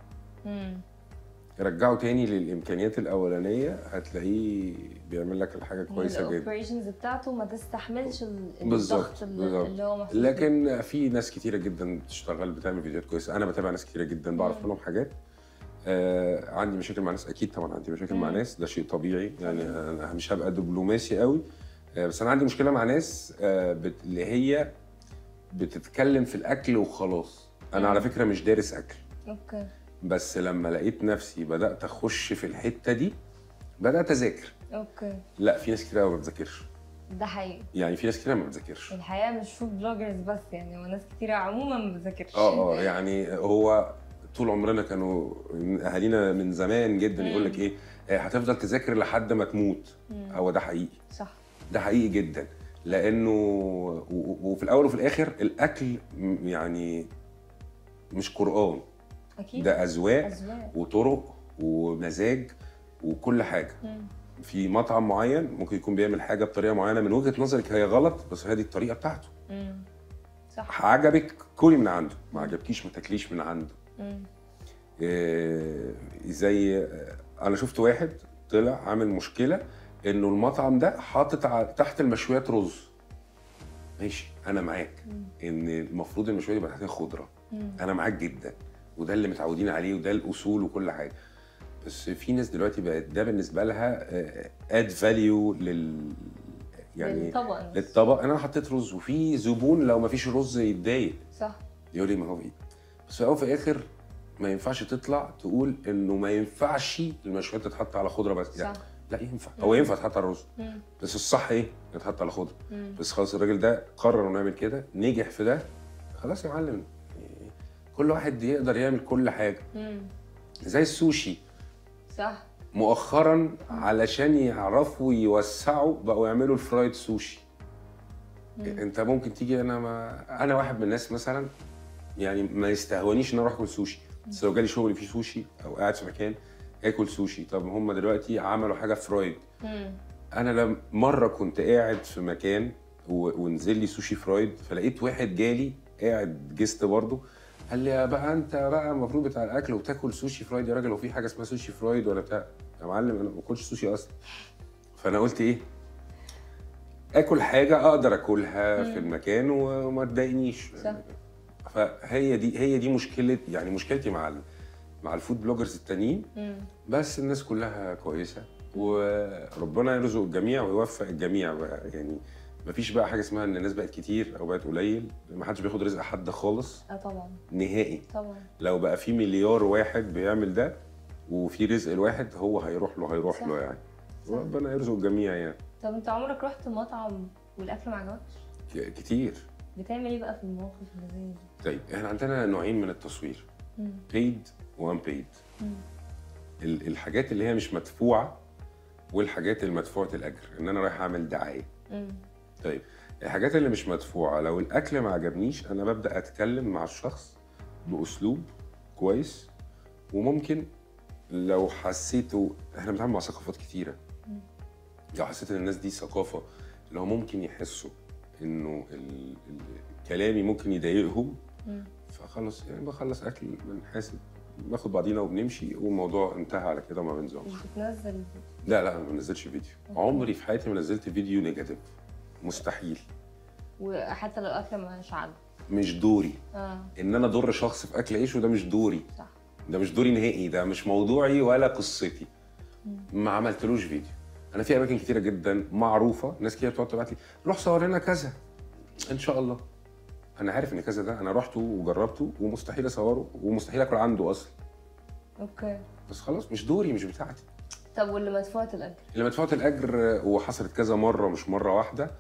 مم. رجعه تاني للامكانيات الاولانيه هتلاقيه بيعمل لك الحاجه كويسه جدا الاوبريشنز بتاعته ما تستحملش ال- بالظبط، الضغط اللي, بالظبط. اللي هو محطوط فيه. لكن في ناس كتيره جدا بتشتغل بتعمل فيديوهات كويسه انا بتابع ناس كتيره جدا بعرف مم. منهم حاجات آه عندي مشاكل مع ناس اكيد طبعا عندي مشاكل مع مم. ناس ده شيء طبيعي يعني انا مش هبقى دبلوماسي قوي آه بس انا عندي مشكله مع ناس آه بت... اللي هي بتتكلم في الاكل وخلاص انا مم. على فكره مش دارس اكل اوكي بس لما لقيت نفسي بدات اخش في الحته دي بدات اذاكر اوكي لا في ناس كتير قوي ما بتذاكرش ده حقيقي يعني في ناس كتير ما بتذاكرش الحقيقه مش فود بلوجرز بس يعني هو ناس كتير عموما ما بتذاكرش اه اه يعني هو طول عمرنا كانوا اهالينا من زمان جدا مم. يقول لك ايه آه، هتفضل تذاكر لحد ما تموت مم. هو ده حقيقي صح ده حقيقي جدا لانه و- و- وفي الاول وفي الاخر الاكل م- يعني مش قران اكيد ده اذواق اذواق وطرق ومزاج وكل حاجه مم. في مطعم معين ممكن يكون بيعمل حاجه بطريقه معينه من وجهه نظرك هي غلط بس هي دي الطريقه بتاعته مم. صح عجبك كلي من عنده ما عجبكيش ما تاكليش من عنده مم. إيه، زي انا شفت واحد طلع عامل مشكله انه المطعم ده حاطط ع- تحت المشويات رز ماشي انا معاك مم. ان المفروض المشويات يبقى تحتها خضره مم. انا معاك جدا وده اللي متعودين عليه وده الاصول وكل حاجه بس في ناس دلوقتي بقت ده بالنسبه لها اد فاليو لل يعني طبعا للطبق انا حطيت رز وفي زبون لو ما فيش رز يتضايق صح يقول لي ما هو ايه بس في الاول وفي الاخر ما ينفعش تطلع تقول انه ما ينفعش المشويات تتحط على خضره بس صح لا, لا ينفع هو ينفع يتحط على الرز مم. بس الصح ايه يتحط على خضره مم. بس خلاص الراجل ده قرر انه يعمل كده نجح في ده خلاص يا معلم يعني كل واحد يقدر يعمل كل حاجه مم. زي السوشي صح مؤخرا علشان يعرفوا يوسعوا بقوا يعملوا الفرايد سوشي انت ممكن تيجي انا ما انا واحد من الناس مثلا يعني ما يستهونيش ان انا اروح اكل سوشي بس لو جالي شغل فيه سوشي او قاعد في مكان اكل سوشي طب هم دلوقتي عملوا حاجه فرايد مم. انا لم مره كنت قاعد في مكان و... ونزل لي سوشي فرايد فلقيت واحد جالي قاعد جست برضه قال لي يا بقى انت بقى المفروض بتاع الاكل وتاكل سوشي فرايد يا راجل هو في حاجه اسمها سوشي فرايد ولا بتاع يا معلم انا ما باكلش سوشي اصلا فانا قلت ايه اكل حاجه اقدر اكلها في المكان وما تضايقنيش صح. فهي دي هي دي مشكله يعني مشكلتي مع ال... مع الفود بلوجرز التانيين مم. بس الناس كلها كويسه وربنا يرزق الجميع ويوفق الجميع بقى يعني مفيش بقى حاجه اسمها ان الناس بقت كتير او بقت قليل ما حدش بياخد رزق حد خالص اه طبعا نهائي طبعا لو بقى في مليار واحد بيعمل ده وفي رزق الواحد هو هيروح له هيروح صح. له يعني صح. ربنا يرزق الجميع يعني طب انت عمرك رحت مطعم والاكل ما عجبكش ك- كتير بتعمل ايه بقى في المواقف اللي زي دي طيب احنا عندنا نوعين من التصوير مم. بيد وان بيد مم. الحاجات اللي هي مش مدفوعه والحاجات المدفوعه الاجر ان انا رايح اعمل دعايه مم. طيب الحاجات اللي مش مدفوعه لو الاكل ما عجبنيش انا ببدا اتكلم مع الشخص باسلوب كويس وممكن لو حسيته احنا بنتعامل مع ثقافات كتيره مم. لو حسيت ان الناس دي ثقافه اللي هو ممكن يحسوا انه ال... ال... كلامي ممكن يضايقهم مم. فخلص يعني بخلص اكل بنحاسب باخد بعضينا وبنمشي والموضوع انتهى على كده وما بنزعلش مش بتنزل لا لا أنا ما بنزلش فيديو عمري في حياتي ما نزلت فيديو نيجاتيف مستحيل وحتى لو الاكل مش عاجبك مش دوري اه ان انا اضر شخص في اكل عيشه ده مش دوري صح ده مش دوري نهائي ده مش موضوعي ولا قصتي ما عملتلوش فيديو انا في اماكن كتيره جدا معروفه ناس كتير بتقعد تبعت لي روح صور لنا كذا ان شاء الله انا عارف ان كذا ده انا رحته وجربته ومستحيل اصوره ومستحيل اكل عنده اصلا اوكي بس خلاص مش دوري مش بتاعتي طب واللي مدفوعة الاجر اللي مدفوعة الأجر وحصلت كذا مرة مش مرة واحدة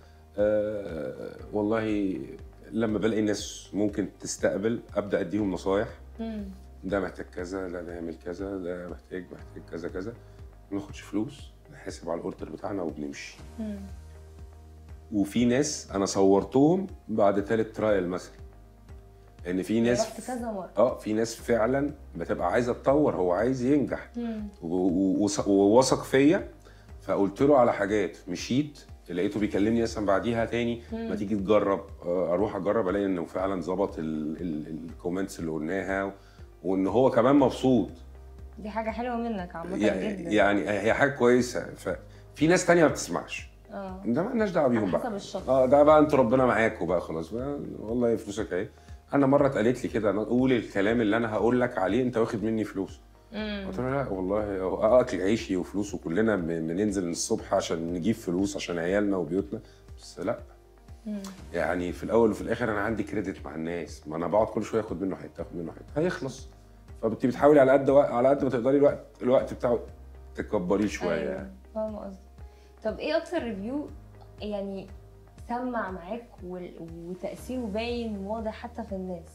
أه والله لما بلاقي ناس ممكن تستقبل أبدأ أديهم نصايح مم. ده محتاج كذا لا ده يعمل كذا ده محتاج محتاج كذا كذا ما ناخدش فلوس نحاسب على الأوردر بتاعنا وبنمشي مم. وفي ناس أنا صورتهم بعد تالت ترايل مثلا لأن في ناس رحت كذا مرة اه في ناس فعلا بتبقى عايزه تطور هو عايز ينجح مم. و- و- وص- ووثق فيا فقلت له على حاجات مشيت لقيته بيكلمني مثلا بعديها تاني ما تيجي تجرب آه، اروح اجرب الاقي انه فعلا ظبط ال- ال- الكومنتس اللي قلناها وان هو كمان مبسوط دي حاجة حلوة منك عامة يعني جدا يعني هي حاجه كويسه ففي ناس تانية ما بتسمعش اه ده ما لناش دعوه بيهم على بقى حسب الشخص اه ده بقى انتوا ربنا معاكم بقى خلاص بقى والله فلوسك اهي انا مره اتقالت لي كده أنا قول الكلام اللي انا هقول لك عليه انت واخد مني فلوس مم. قلت له لا والله هو اكل عيشي وفلوس وكلنا ب- بننزل الصبح عشان نجيب فلوس عشان عيالنا وبيوتنا بس لا مم. يعني في الاول وفي الاخر انا عندي كريدت مع الناس ما انا بقعد كل شويه اخد منه حته اخد منه حته هيخلص فانت بتحاولي على قد وق- على قد ما تقدري الوقت الوقت بتاعه تكبريه شويه أيوة، يعني فاهمة قصدي طب ايه اكتر ريفيو يعني سمع معاك وال- وتأثيره باين واضح حتى في الناس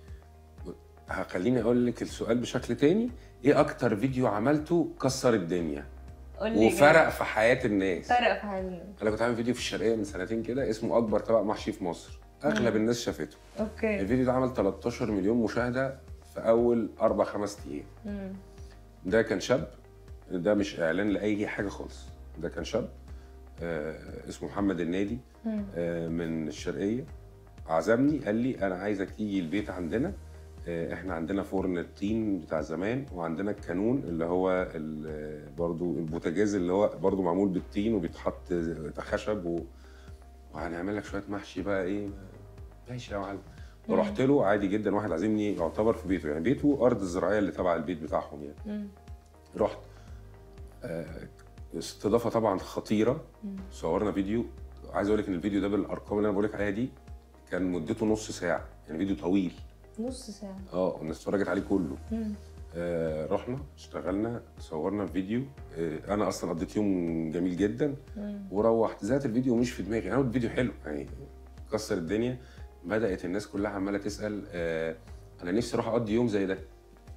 هخليني اقول لك السؤال بشكل تاني ايه اكتر فيديو عملته كسر الدنيا قول لي وفرق في حياه الناس فرق في حياة الناس انا كنت عامل فيديو في الشرقيه من سنتين كده اسمه اكبر طبق محشي في مصر اغلب الناس شافته اوكي الفيديو ده عمل 13 مليون مشاهده في اول اربع خمس ايام مم. ده كان شاب ده مش اعلان لاي حاجه خالص ده كان شاب آه اسمه محمد النادي مم. آه من الشرقيه عزمني قال لي انا عايزك تيجي البيت عندنا آه احنا عندنا فرن الطين بتاع زمان وعندنا الكانون اللي هو ال- برضو البوتاجاز اللي هو برضو معمول بالطين وبيتحط خشب و... وهنعمل لك شويه محشي بقى ايه ماشي يا معلم ورحت له عادي جدا واحد عازمني يعتبر في بيته يعني بيته ارض الزراعيه اللي تبع البيت بتاعهم يعني مم. رحت آه، استضافه طبعا خطيره مم. صورنا فيديو عايز اقول لك ان الفيديو ده بالارقام اللي انا بقول لك عليها دي كان مدته نص ساعه يعني فيديو طويل نص ساعه اه والناس اتفرجت عليه كله مم. آه رحنا اشتغلنا صورنا فيديو آه انا اصلا قضيت يوم جميل جدا مم. وروحت ذات الفيديو مش في دماغي انا قلت الفيديو حلو يعني كسر الدنيا بدات الناس كلها عماله تسال آه انا نفسي اروح اقضي يوم زي ده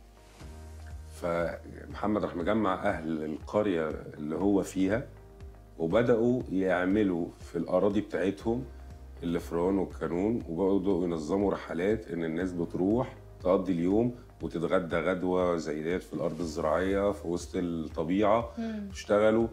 فمحمد راح مجمع اهل القريه اللي هو فيها وبداوا يعملوا في الاراضي بتاعتهم اللي في روان والكانون وبداوا ينظموا رحلات ان الناس بتروح تقضي اليوم وتتغدى غدوه زي ديت في الارض الزراعيه في وسط الطبيعه مم. اشتغلوا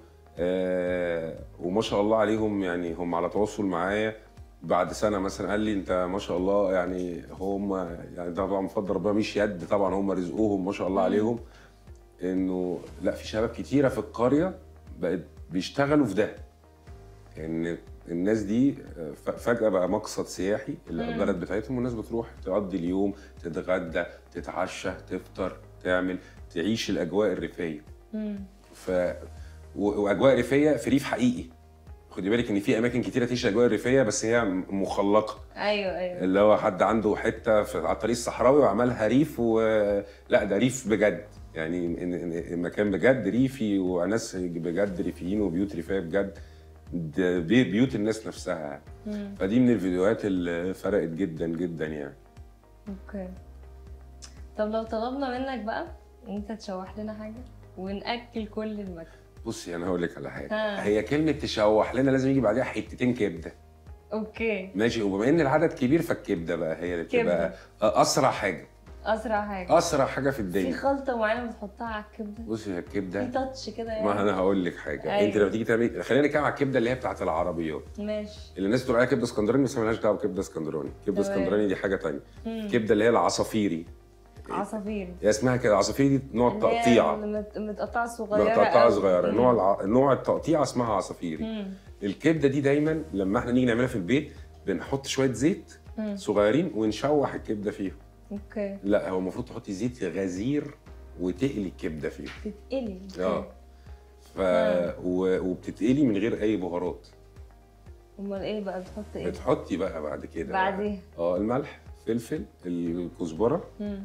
آه وما شاء الله عليهم يعني هم على تواصل معايا بعد سنه مثلا قال لي انت ما شاء الله يعني هم يعني ده طبعا بفضل ربنا مش يد طبعا هم رزقهم ما شاء الله مم. عليهم انه لا في شباب كتيره في القريه بقت بيشتغلوا في ده ان الناس دي آه، ف- فجاه بقى مقصد سياحي مم. البلد بتاعتهم والناس بتروح تقضي اليوم تتغدى تتعشى تفطر تعمل تعيش الاجواء الريفيه مم. ف و- واجواء ريفيه في ريف حقيقي خدي بالك ان في اماكن كتيره تعيش الاجواء الريفيه بس هي م- مخلقه ايوه ايوه اللي هو حد عنده حته في على الطريق الصحراوي وعملها ريف و لا ده ريف بجد يعني إن- إن المكان بجد ريفي وناس بجد ريفيين وبيوت ريفيه بجد ده بي- بيوت الناس نفسها مم. فدي من الفيديوهات اللي فرقت جدا جدا يعني اوكي طب لو طلبنا منك بقى ان انت تشوح لنا حاجه وناكل كل المكان بصي انا هقول لك على حاجه ها. هي كلمه تشوح لنا لازم يجي بعديها حتتين كبده اوكي ماشي وبما ان العدد كبير فالكبده بقى هي اللي كبدة. بتبقى اسرع حاجه اسرع حاجه اسرع حاجه في في الدنيا خلطه معينه بتحطها على الكبده بصي هي في الكبده تاتش كده ما يعني انا هقول لك حاجه أيوة. انت لما تيجي تعملي خلينا نتكلم على الكبده اللي هي بتاعت العربيات ماشي اللي الناس بتقول عليها كبده اسكندراني بس مالهاش دعوه بكبده اسكندراني كبده تمام. اسكندراني دي حاجه تانية مم. الكبده اللي هي العصافيري عصافير هي اسمها كده العصافيري دي نوع اللي هي تقطيعه المت- متقطعه صغيره مقطعه أوي. صغيره مم. نوع الع... نوع التقطيعه اسمها عصافيري مم. الكبده دي دايما لما احنا نيجي نعملها في البيت بنحط شويه زيت مم. صغيرين ونشوح الكبده فيهم اوكي لا هو المفروض تحطي زيت غزير وتقلي الكبده فيه تتقلي اه ف و... وبتتقلي من غير اي بهارات امال ايه بقى بتحط ايه بتحطي بقى بعد كده بعدين اه الملح فلفل الكزبره مم.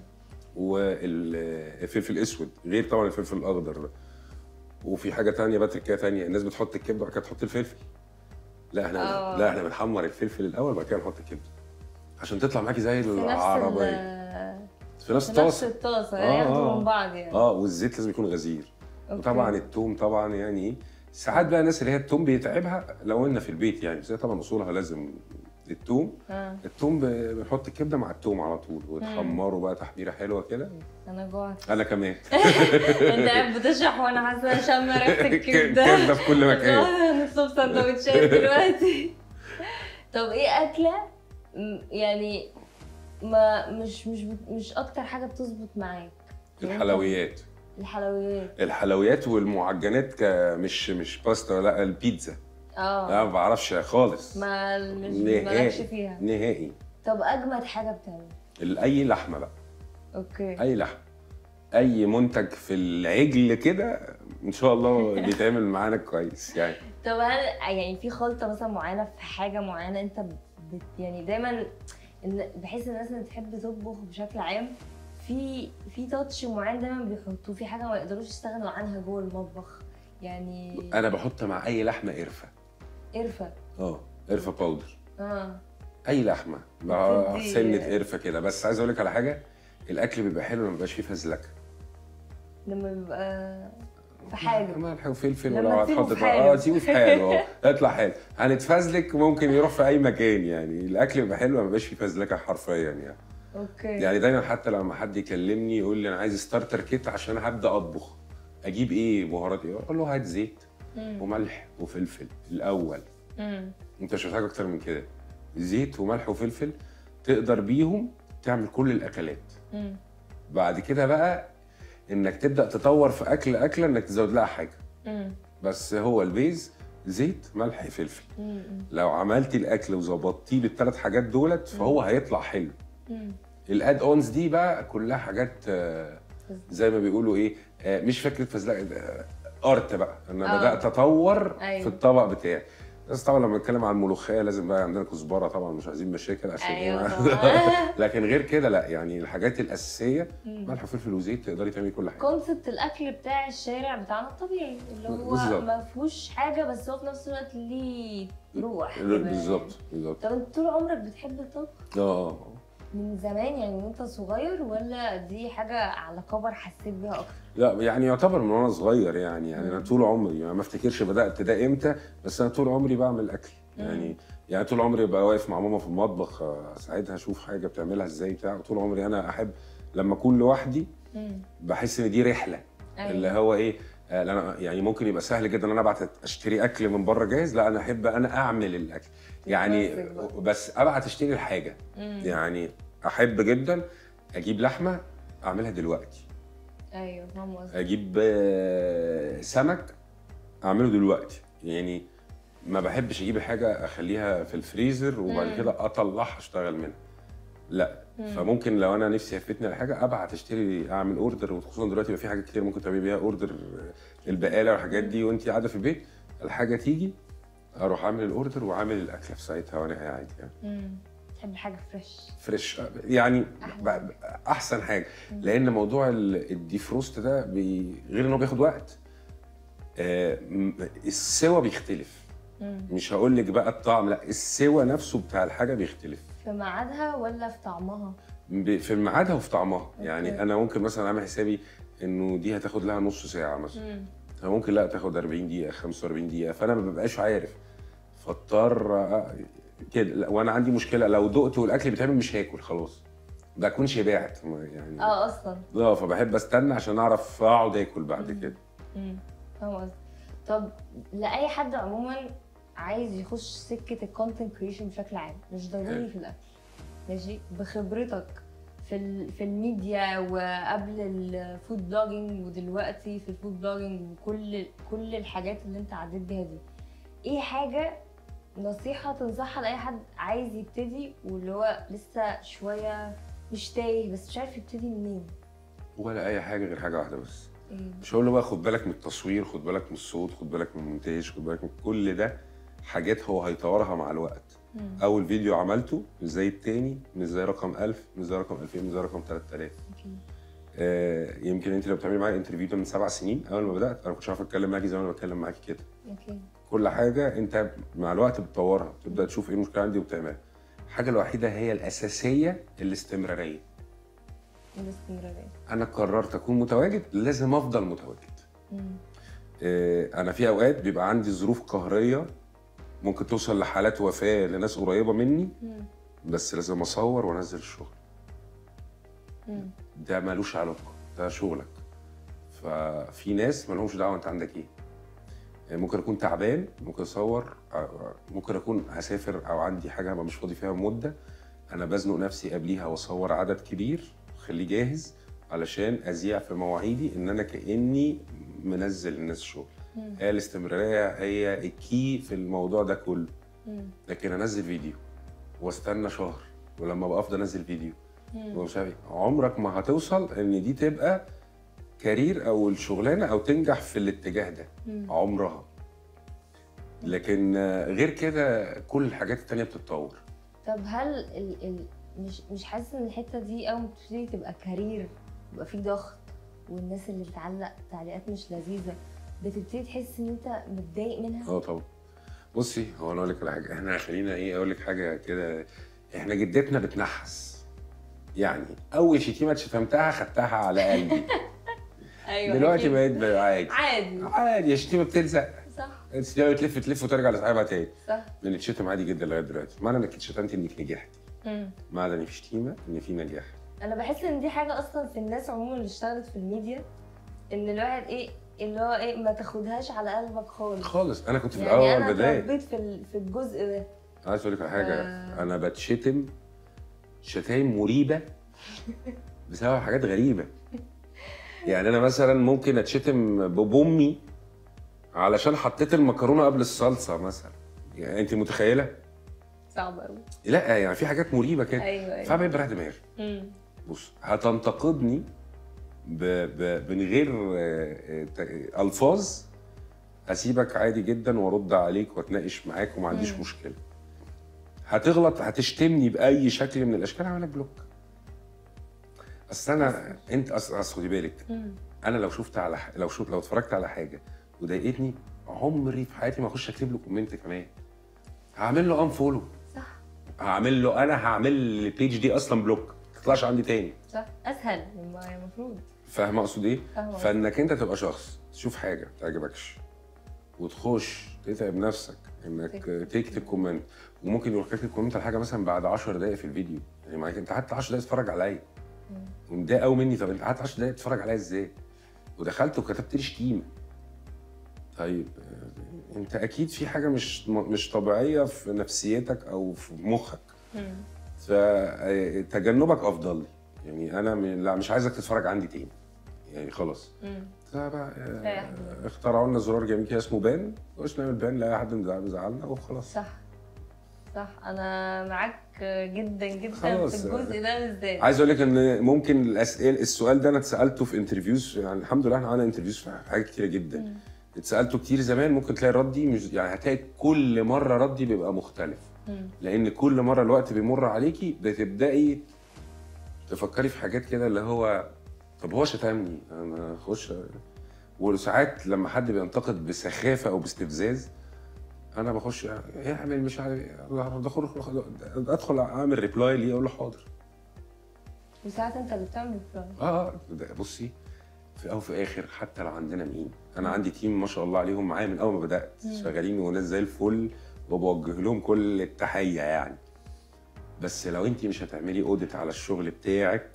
والفلفل الاسود غير طبعا الفلفل الاخضر ده وفي حاجه تانية بقى تركيه تانية الناس بتحط الكبده وبعد كده تحط الفلفل لا احنا آه. لا احنا بنحمر الفلفل الاول وبعد كده نحط الكبده عشان تطلع معاكي زي في نفس العربيه ال في نفس في نفس الطاسه الطاسه آه، يعني ياخدوا آه. من بعض يعني اه والزيت لازم يكون غزير أوكي. وطبعا التوم طبعا يعني ساعات بقى الناس اللي هي التوم بيتعبها لو قلنا في البيت يعني بس هي طبعا اصولها لازم التوم اه التوم ب- بنحط الكبده مع التوم على طول وتحمره بقى تحميره حلوه كده انا جوعت انا كمان انت قاعد بتشرح وانا حاسه ان شم ريحه الكبده كبده في كل مكان والله هنطلب سندوتشات دلوقتي طب ايه اكله م- يعني ما مش مش بت- مش اكتر حاجه بتظبط معاك يعني أنت- الحلويات الحلويات الحلويات والمعجنات ك مش مش باستا لا البيتزا اه انا ما بعرفش خالص ما مش نهائي. مالكش فيها نهائي طب اجمد حاجه بتعمل ال- اي لحمه بقى اوكي اي لحمه اي منتج في العجل كده ان شاء الله بيتعمل معانا كويس يعني طب هل يعني في خلطه مثلا معينه في حاجه معينه انت بت يعني دايما إن بحس الناس اللي بتحب تطبخ بشكل عام في في تاتش معين دايما بيحطوه في حاجه ما يقدروش يستغنوا عنها جوه المطبخ يعني انا بحط مع اي لحمه قرفه قرفه اه قرفه باودر اه اي لحمه بقى بتدي- سنه قرفه كده بس عايز اقول لك على حاجه الاكل بيبقى حلو لما مبيبقاش فيه فزلكه لما بيبقى في حاجه ملح وفلفل لما ولو تسيبه هتحط في بقى- حاله. اه تسيبه في حاله اه يطلع حلو هنتفزلك ممكن يروح في اي مكان يعني الاكل بيبقى حلو لما مبيبقاش فيه فزلكه حرفيا يعني اوكي يعني دايما حتى لما حد يكلمني يقول لي انا عايز ستارتر كيت عشان هبدا اطبخ اجيب ايه بهارات ايه اقول له هات زيت مم. وملح وفلفل الاول مم. انت مش محتاج اكتر من كده زيت وملح وفلفل تقدر بيهم تعمل كل الاكلات مم. بعد كده بقى انك تبدا تطور في اكل اكله انك تزود لها حاجه مم. بس هو البيز زيت ملح فلفل مم. لو عملتي الاكل وظبطتيه بالثلاث حاجات دولت فهو هيطلع حلو مم. الاد اونز دي بقى كلها حاجات آه، زي ما بيقولوا ايه آه، مش فكره فزلكه ارت بقى انا آه. بدات اطور أيوة. في الطبق بتاعي بس طبعا لما نتكلم عن الملوخيه لازم بقى عندنا كزبره طبعا مش عايزين مشاكل عشان ايوه إيه؟ طبعا لكن غير كده لا يعني الحاجات الاساسيه مم. ملح وفلفل وزيت تقدري تعملي كل حاجه كونسبت الاكل بتاع الشارع بتاعنا الطبيعي اللي هو بالظبط. ما فيهوش حاجه بس هو في نفس الوقت ليه روح كده. بالظبط بالظبط طب انت طول عمرك بتحب الطبخ اه آه. من زمان يعني من وانت صغير ولا دي حاجه على كبر حسيت بيها اكتر لا يعني يعتبر من وانا صغير يعني يعني انا مم. طول عمري يعني ما افتكرش بدات ده امتى بس انا طول عمري بعمل اكل يعني مم. يعني طول عمري ببقى واقف مع ماما في المطبخ آه، اساعدها اشوف حاجه بتعملها ازاي بتاع طول عمري انا احب لما اكون لوحدي مم. بحس ان دي رحله اللي هو ايه آه، لا أنا يعني ممكن يبقى سهل جدا ان انا ابعت اشتري اكل من بره جاهز لا انا احب انا اعمل الاكل يعني بنفسك بقى. بس ابعت اشتري الحاجه مم. يعني احب جدا اجيب لحمه اعملها دلوقتي ايوه فاهم قصدك اجيب آه، سمك اعمله دلوقتي يعني ما بحبش اجيب حاجه اخليها في الفريزر وبعد مم. كده اطلعها اشتغل منها لا مم. فممكن لو انا نفسي هفتني على حاجه ابعت اشتري اعمل اوردر وخصوصا دلوقتي بقى في حاجات كتير ممكن تعملي بيها اوردر البقاله والحاجات دي وانت قاعده في البيت الحاجه تيجي اروح اعمل الاوردر واعمل الاكله في ساعتها وانا قاعد يعني مم. تحب حاجه فريش فريش يعني أحلى. ب- احسن حاجه مم. لان موضوع ال- الديفروست ده بي... غير ان هو بياخد وقت آه، م- السوا بيختلف مم. مش هقول لك بقى الطعم لا السوا نفسه بتاع الحاجه بيختلف في ميعادها ولا في طعمها ب- في ميعادها وفي طعمها يعني أوكي. انا ممكن مثلا اعمل حسابي انه دي هتاخد لها نص ساعه مثلا مم. ممكن لا تاخد 40 دقيقه 45 دقيقه فانا ما ببقاش عارف فاضطر أ- كده لا، وانا عندي مشكله لو دقت والاكل بيتعمل مش هاكل خلاص بكون شبعت ما- يعني اه اصلا اه فبحب استنى عشان اعرف اقعد اكل بعد مم. كده مم. فاهم قصدك طب لاي حد عموما عايز يخش سكه الكونتنت كريشن بشكل عام مش ضروري حلو. في الاكل ماشي بخبرتك في ال... في الميديا وقبل الفود بلوجينج ودلوقتي في الفود بلوجينج وكل كل الحاجات اللي انت عديت بيها دي ايه حاجه نصيحه تنصحها لاي حد عايز يبتدي واللي هو لسه شويه مش تايه بس مش عارف يبتدي منين ولا اي حاجه غير حاجه واحده بس ايه مش هقول له بقى خد بالك من التصوير خد بالك من الصوت خد بالك من المونتاج خد بالك من كل ده حاجات هو هيطورها مع الوقت مم. اول فيديو عملته مش زي التاني مش زي رقم 1000 مش زي رقم 2000 مش زي رقم 3000 أكيد. آه يمكن انت لو بتعملي معايا انترفيو ده من سبع سنين اول ما بدات انا ما كنتش عارف اتكلم معاكي زي ما انا بتكلم معاكي كده اوكي كل حاجه انت مع الوقت بتطورها تبدا تشوف ايه المشكله عندي وبتعملها الحاجه الوحيده هي الاساسيه الاستمراريه الاستمراريه انا قررت اكون متواجد لازم افضل متواجد مم. آه، انا في اوقات بيبقى عندي ظروف قهريه ممكن توصل لحالات وفاه لناس قريبه مني مم. بس لازم اصور وانزل الشغل مم. ده ملوش علاقه ده شغلك ففي ناس مالهمش دعوه انت عندك ايه يعني ممكن اكون تعبان ممكن اصور آه، ممكن اكون هسافر او عندي حاجه هبقى مش فاضي فيها مده انا بزنق نفسي قبليها واصور عدد كبير خليه جاهز علشان اذيع في مواعيدي ان انا كاني منزل الناس شغل مم. هي الاستمراريه هي الكي في الموضوع ده كله مم. لكن انزل فيديو واستنى شهر ولما ابقى افضل انزل فيديو مم. ومش عارف إيه. عمرك ما هتوصل ان دي تبقى كارير او الشغلانه او تنجح في الاتجاه ده مم. عمرها لكن آه، غير كده كل الحاجات التانية بتتطور طب هل ال... ال... مش مش حاسس ان الحته دي اول ما بتبتدي تبقى كارير يبقى في ضغط والناس اللي بتعلق تعليقات مش لذيذه بتبتدي تحس ان انت متضايق منها اه طبعا بصي هو انا اقول لك على حاجه احنا خلينا ايه اقول لك حاجه كده احنا جدتنا بتنحس يعني اول شتيمه شتمتها خدتها على قلبي ايوه دلوقتي أكيد. بقيت بقى عادي عادي عادي الشتيمه بتلزق صح الشتيمه بتلف تلف وترجع لصاحبها تاني صح بنتشتم عادي جدا لغايه دلوقتي معنى انك اتشتمت انك نجحت مم. معنى ان في شتيمه ان في نجاح انا بحس ان دي حاجه اصلا في الناس عموما اللي اشتغلت في الميديا ان الواحد ايه اللي هو ايه ما تاخدهاش على قلبك خالص خالص انا كنت في يعني الاول انا بتضايق اتربيت في ال- في الجزء ده عايز اقول لك على حاجه آه. انا بتشتم شتايم مريبه بسبب حاجات غريبه يعني انا مثلا ممكن اتشتم بامي علشان حطيت المكرونه قبل الصلصه مثلا يعني انت متخيله صعب قوي لا يعني في حاجات مريبه كده ايوه ايوه فبقيت بريح دماغي مم. بص هتنتقدني ب... ب... من غير آه، آه، ت- الفاظ اسيبك عادي جدا وارد عليك واتناقش معاك وما عنديش مم. مشكله هتغلط هتشتمني باي شكل من الاشكال هعمل لك بلوك اصل انا انت اصل أصل خدي بالك مم. انا لو شفت على ح... لو شفت لو اتفرجت على حاجه وضايقتني عمري في حياتي ما اخش اكتب له كومنت كمان هعمل له ان فولو صح هعمل له انا هعمل البيج دي اصلا بلوك ما تطلعش عندي تاني صح اسهل مما المفروض فاهم اقصد ايه؟ فاهمة. فانك انت تبقى شخص تشوف حاجه ما تعجبكش وتخش تتعب نفسك انك تكتب. تكتب كومنت وممكن يروح كاتب كومنت على حاجه مثلا بعد 10 دقائق في الفيديو يعني معاك انت قعدت 10 دقائق تتفرج عليا مم. ومتضايق قوي مني طب انت قعدت 10 دقائق تتفرج عليا ازاي؟ ودخلت وكتبت لي شتيمه طيب آه، انت اكيد في حاجه مش مش طبيعيه في نفسيتك او في مخك مم. فتجنبك افضل لي يعني انا م- لا مش عايزك تتفرج عندي تاني يعني خلاص مم. فبقى لا يا آه، حبيبي. اخترعوا لنا زرار جميل كده اسمه بان مش نعمل بان لاي حد مزعل- مزعلنا وخلاص صح صح انا معاك جدا جدا خلاص. في الجزء ده بالذات عايز اقول لك ان ممكن الاسئله السؤال ده انا اتسالته في انترفيوز يعني الحمد لله احنا عملنا انترفيوز في حاجات كتيره جدا مم. اتسالته كتير زمان ممكن تلاقي ردي مش يعني هتلاقي كل مره ردي بيبقى مختلف مم. لان كل مره الوقت بيمر عليكي بتبداي تفكري في حاجات كده اللي هو طب هو شتمني انا اخش وساعات لما حد بينتقد بسخافه او باستفزاز انا بخش اعمل مش عارف ايه ادخل ادخل اعمل ريبلاي ليه اقول له حاضر وساعات انت اللي بتعمل ريبلاي اه ده بصي في اول في اخر حتى لو عندنا مين انا عندي تيم ما شاء الله عليهم معايا من اول ما بدات مم. شغالين وناس زي الفل وبوجه لهم كل التحيه يعني بس لو انت مش هتعملي اوديت على الشغل بتاعك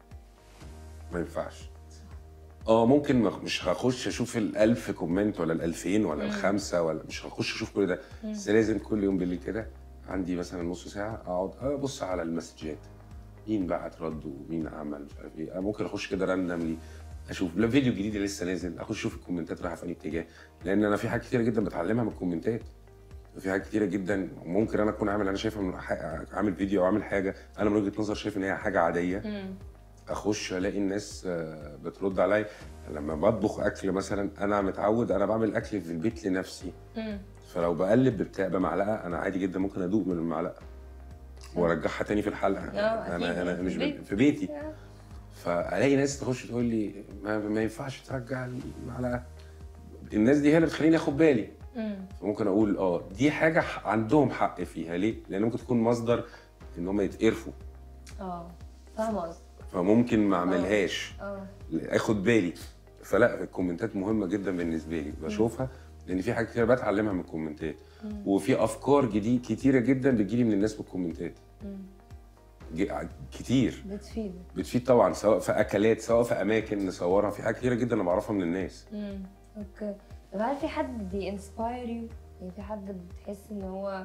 ما ينفعش اه ممكن ما- مش هخش اشوف الألف كومنت ولا الألفين ولا مم. الخمسة ولا مش هخش اشوف كل ده مم. بس لازم كل يوم بالليل كده عندي مثلا نص ساعة اقعد ابص على المسجات مين بعت رد ومين عمل مش عارف ايه ممكن اخش كده راندملي اشوف لو فيديو جديد لسه نازل اخش اشوف الكومنتات رايحه في انهي اتجاه لان انا في حاجات كتيره جدا بتعلمها من الكومنتات في حاجات كتيره جدا ممكن انا اكون عامل انا شايفها من ح- عامل فيديو او عامل حاجه انا من وجهه نظر شايف ان هي حاجه عاديه مم. اخش الاقي الناس آه، بترد عليا لما بطبخ اكل مثلا انا متعود انا بعمل اكل في البيت لنفسي مم. فلو بقلب بتاع بمعلقه انا عادي جدا ممكن ادوق من المعلقه وارجعها تاني في الحلقه آه، أكيد، انا انا في مش البيت. في بيتي فالاقي ناس تخش تقول لي ما, ما ينفعش ترجع المعلقه الناس دي هي اللي بتخليني اخد بالي مم. فممكن اقول اه دي حاجه ح- عندهم حق فيها ليه؟ لان ممكن تكون مصدر ان هم يتقرفوا اه فاهمه قصدك فممكن ما اعملهاش اه اخد بالي فلا الكومنتات مهمه جدا بالنسبه لي بشوفها لان في حاجات كتير بتعلمها من الكومنتات مم. وفي افكار جديد كتيره جدا بتجيلي من الناس بالكومنتات مم. ج- كتير بتفيد بتفيد طبعا سواء في اكلات سواء في اماكن نصورها في حاجات كتيره جدا انا بعرفها من الناس مم. اوكي طب هل في حد بينسباير يو يعني في حد بتحس ان هو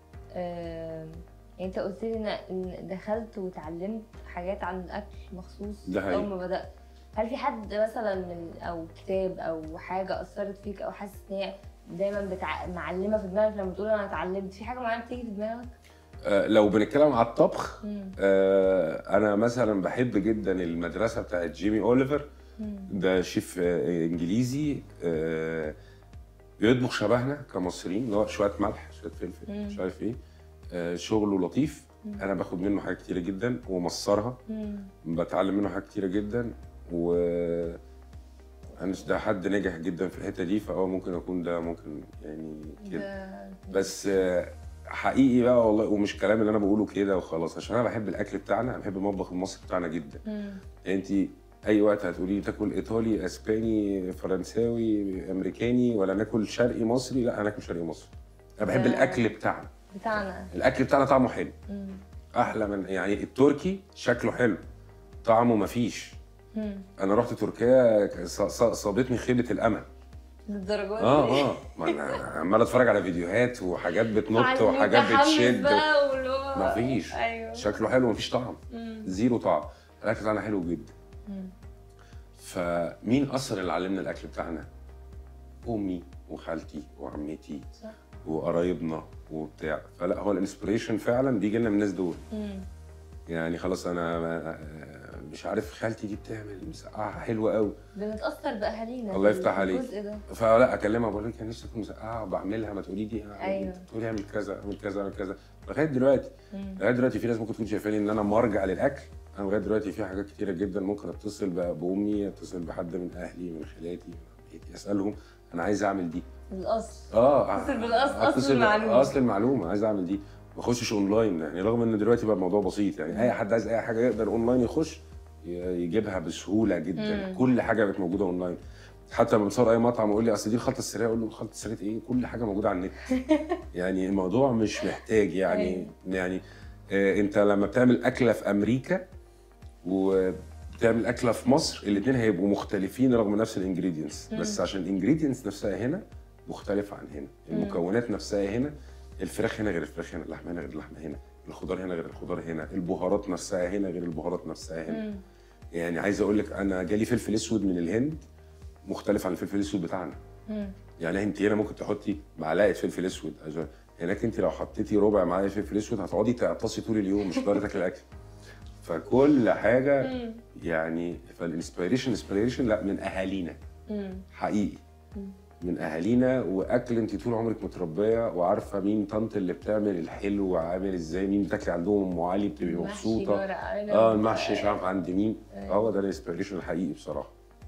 آه يعني انت قلت لي إن- ان دخلت وتعلمت حاجات عن الاكل مخصوص ده حقيقي. اول ما بدات هل في حد مثلا من او كتاب او حاجه اثرت فيك او حاسس ان هي دايما بتع... معلمه في دماغك لما تقول انا اتعلمت في حاجه معينه بتيجي في دماغك؟ آه لو بنتكلم على الطبخ مم. آه انا مثلا بحب جدا المدرسه بتاعت جيمي اوليفر مم. ده شيف آه، انجليزي آه، بيطبخ شبهنا كمصريين اللي هو شويه ملح شويه فلفل مم. مش عارف ايه آه، شغله لطيف مم. انا باخد منه حاجات كتيره جدا ومصرها مم. بتعلم منه حاجات كتيره جدا و انا ده حد نجح جدا في الحته دي فهو ممكن اكون ده ممكن يعني كده ده بس آه، حقيقي بقى والله ومش كلام اللي انا بقوله كده وخلاص عشان انا بحب الاكل بتاعنا انا بحب المطبخ المصري بتاعنا جدا مم. يعني انت اي وقت هتقولي لي تاكل ايطالي اسباني فرنساوي امريكاني ولا ناكل شرقي مصري لا هناكل شرقي مصري انا بحب ده- الاكل بتاعنا بتاعنا الاكل بتاعنا طعمه حلو مم. احلى من يعني التركي شكله حلو طعمه مفيش مم. انا رحت تركيا ص- ص- صابتني خيبه الامل للدرجه دي؟ اه اه ما انا عمال اتفرج على فيديوهات وحاجات بتنط على وحاجات المتحمس بتشد بقى واللي هو مفيش ايوه شكله حلو مفيش طعم مم. زيرو طعم الاكل بتاعنا حلو جدا مم. فمين اصلا اللي علمنا الاكل بتاعنا؟ امي وخالتي وعمتي صح. وقرايبنا وبتاع فلا هو الانسبريشن فعلا بيجي لنا من الناس دول مم. يعني خلاص انا آه، مش عارف خالتي دي بتعمل مسقعه حلوه قوي بنتاثر باهالينا الله في يفتح عليك. الجزء ده فلا اكلمها بقول لك انا نفسي اكون مسقعه وبعملها ما تقولي لي أيوة. تقولي اعمل كذا اعمل كذا اعمل كذا لغايه دلوقتي مم. لغايه دلوقتي في ناس ممكن تكون شايفاني ان انا مرجع للاكل انا لغايه دلوقتي في حاجات كتيره جدا ممكن اتصل ب- بامي اتصل بحد من اهلي من خالاتي من عماتي، اسالهم انا عايز اعمل دي الاصل اه اتصل بالأصل، أصل أتصل- المعلومة. اصل المعلومه عايز اعمل دي ما اخشش اونلاين يعني رغم ان دلوقتي بقى الموضوع بسيط يعني اي حد عايز اي حاجه يقدر اونلاين يخش ي- يجيبها بسهوله جدا مم. كل حاجه بقت موجوده اونلاين حتى لما بتصور اي مطعم يقول لي اصل دي الخلطه السريه اقول له الخلطه السريه ايه كل حاجه موجوده على النت يعني الموضوع مش محتاج يعني أيوة. يعني آه انت لما بتعمل اكله في امريكا وبتعمل اكله في مصر الاثنين هيبقوا مختلفين رغم نفس الانجريدينتس مم. بس عشان الانجريدينتس نفسها هنا مختلفه عن هنا المكونات نفسها هنا الفراخ هنا غير الفراخ هنا اللحمه هنا غير اللحمه هنا الخضار هنا غير الخضار هنا البهارات نفسها هنا غير البهارات نفسها هنا مم. يعني عايز اقول لك انا جالي فلفل اسود من الهند مختلف عن الفلفل الاسود بتاعنا مم. يعني انت هنا ممكن تحطي معلقه فلفل اسود عشان- هناك انت لو حطيتي ربع معلقه فلفل اسود هتقعدي تعطسي طول اليوم مش هتقدري تاكلي الاكل فكل حاجه مم. يعني فالانسبيريشن انسبيريشن لا من اهالينا مم. حقيقي مم. من اهالينا واكل انت طول عمرك متربيه وعارفه مين طنط اللي بتعمل الحلو وعامل ازاي مين بتاكلي عندهم ام علي بتبقي محشي مبسوطه ورق عنب. اه المحشي مش عارف عند مين أيوة. هو ده الانسبيريشن الحقيقي بصراحه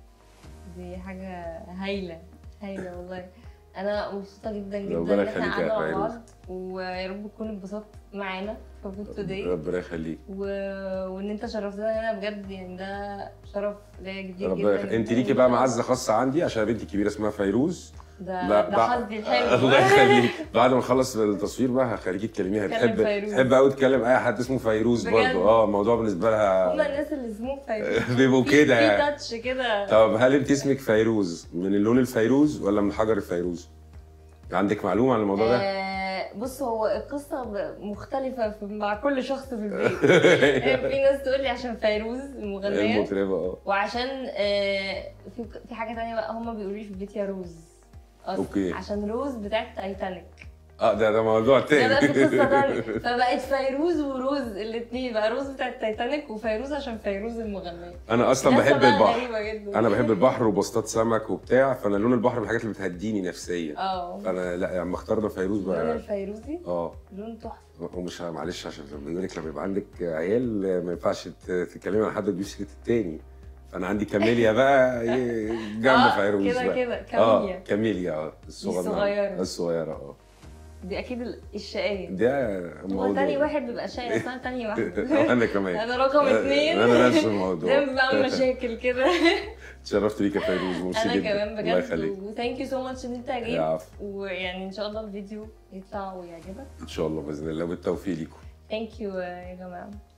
دي حاجة هايلة هايلة والله أنا مبسوطة جدا جدا ربنا إن احنا يخليك يا قعدنا مع فيروز. بعض ويا رب تكون اتبسطت معانا في فود توداي ربنا يخليك و... وإن أنت شرفتنا هنا بجد يعني ده شرف ليا كبير ربنا جدا يخليك انت جداً ليكي بقى جداً. معزه خاصه عندي عشان بنتي كبيره اسمها فيروز ده لا، ده بع- حظي الحلو الله يخليك بعد ما نخلص التصوير بقى هخليكي تكلميها تكلم تحب فيروز. تحب قوي تكلم اي حد اسمه فيروز بجد؟ برضه اه الموضوع بالنسبه هما لها الناس اللي اسمهم فيروز بيبقوا في- كده في يعني تاتش كده طب هل انت اسمك فيروز من اللون الفيروز ولا من حجر الفيروز؟ عندك معلومه عن الموضوع ده؟ آه، بص هو القصة ب- مختلفة في- مع كل شخص في البيت في ناس تقول لي عشان فيروز المغنية المطربه اه وعشان آه، في في حاجه تانية بقى هما بيقولوا لي في البيت يا روز أصل أوكي. عشان روز بتاعت تايتانيك اه ده ده موضوع ده تاني بقى في قصه تانية فبقت فيروز وروز الاثنين بقى روز بتاعت تايتانيك وفيروز عشان فيروز المغنيه انا اصلا ناس بحب بقى البحر غريبه جدا انا بحب البحر وبسطات سمك وبتاع فانا لون البحر من الحاجات اللي بتهديني نفسيا اه فانا لا يعني اخترنا فيروز اللون بقى الفيروزي اه لون تحفه ومش معلش عشان لما بيقول لك لما يبقى عندك عيال ما ينفعش ت- تتكلمي عن حد تجيب سيره التاني فانا عندي كاميليا بقى ي- جنب آه، فيروز كده بقى. كده اه كاميليا كاميليا اه الصغيره الصغيرة. الصغيره اه دي اكيد ال- الشقايه ده هو موضوع تاني واحد بيبقى شقي اصلا تاني واحد انا كمان انا رقم اثنين انا نفس الموضوع دايما بعمل مشاكل كده اتشرفت بيك يا فيروز مبسوط انا جدا كمان الله بجد يخليك وثانك يو سو ماتش ان انت جيت العفو. ويعني ان شاء الله الفيديو يطلع ويعجبك ان شاء الله باذن الله بالتوفيق ليكم ثانك يو يا جماعه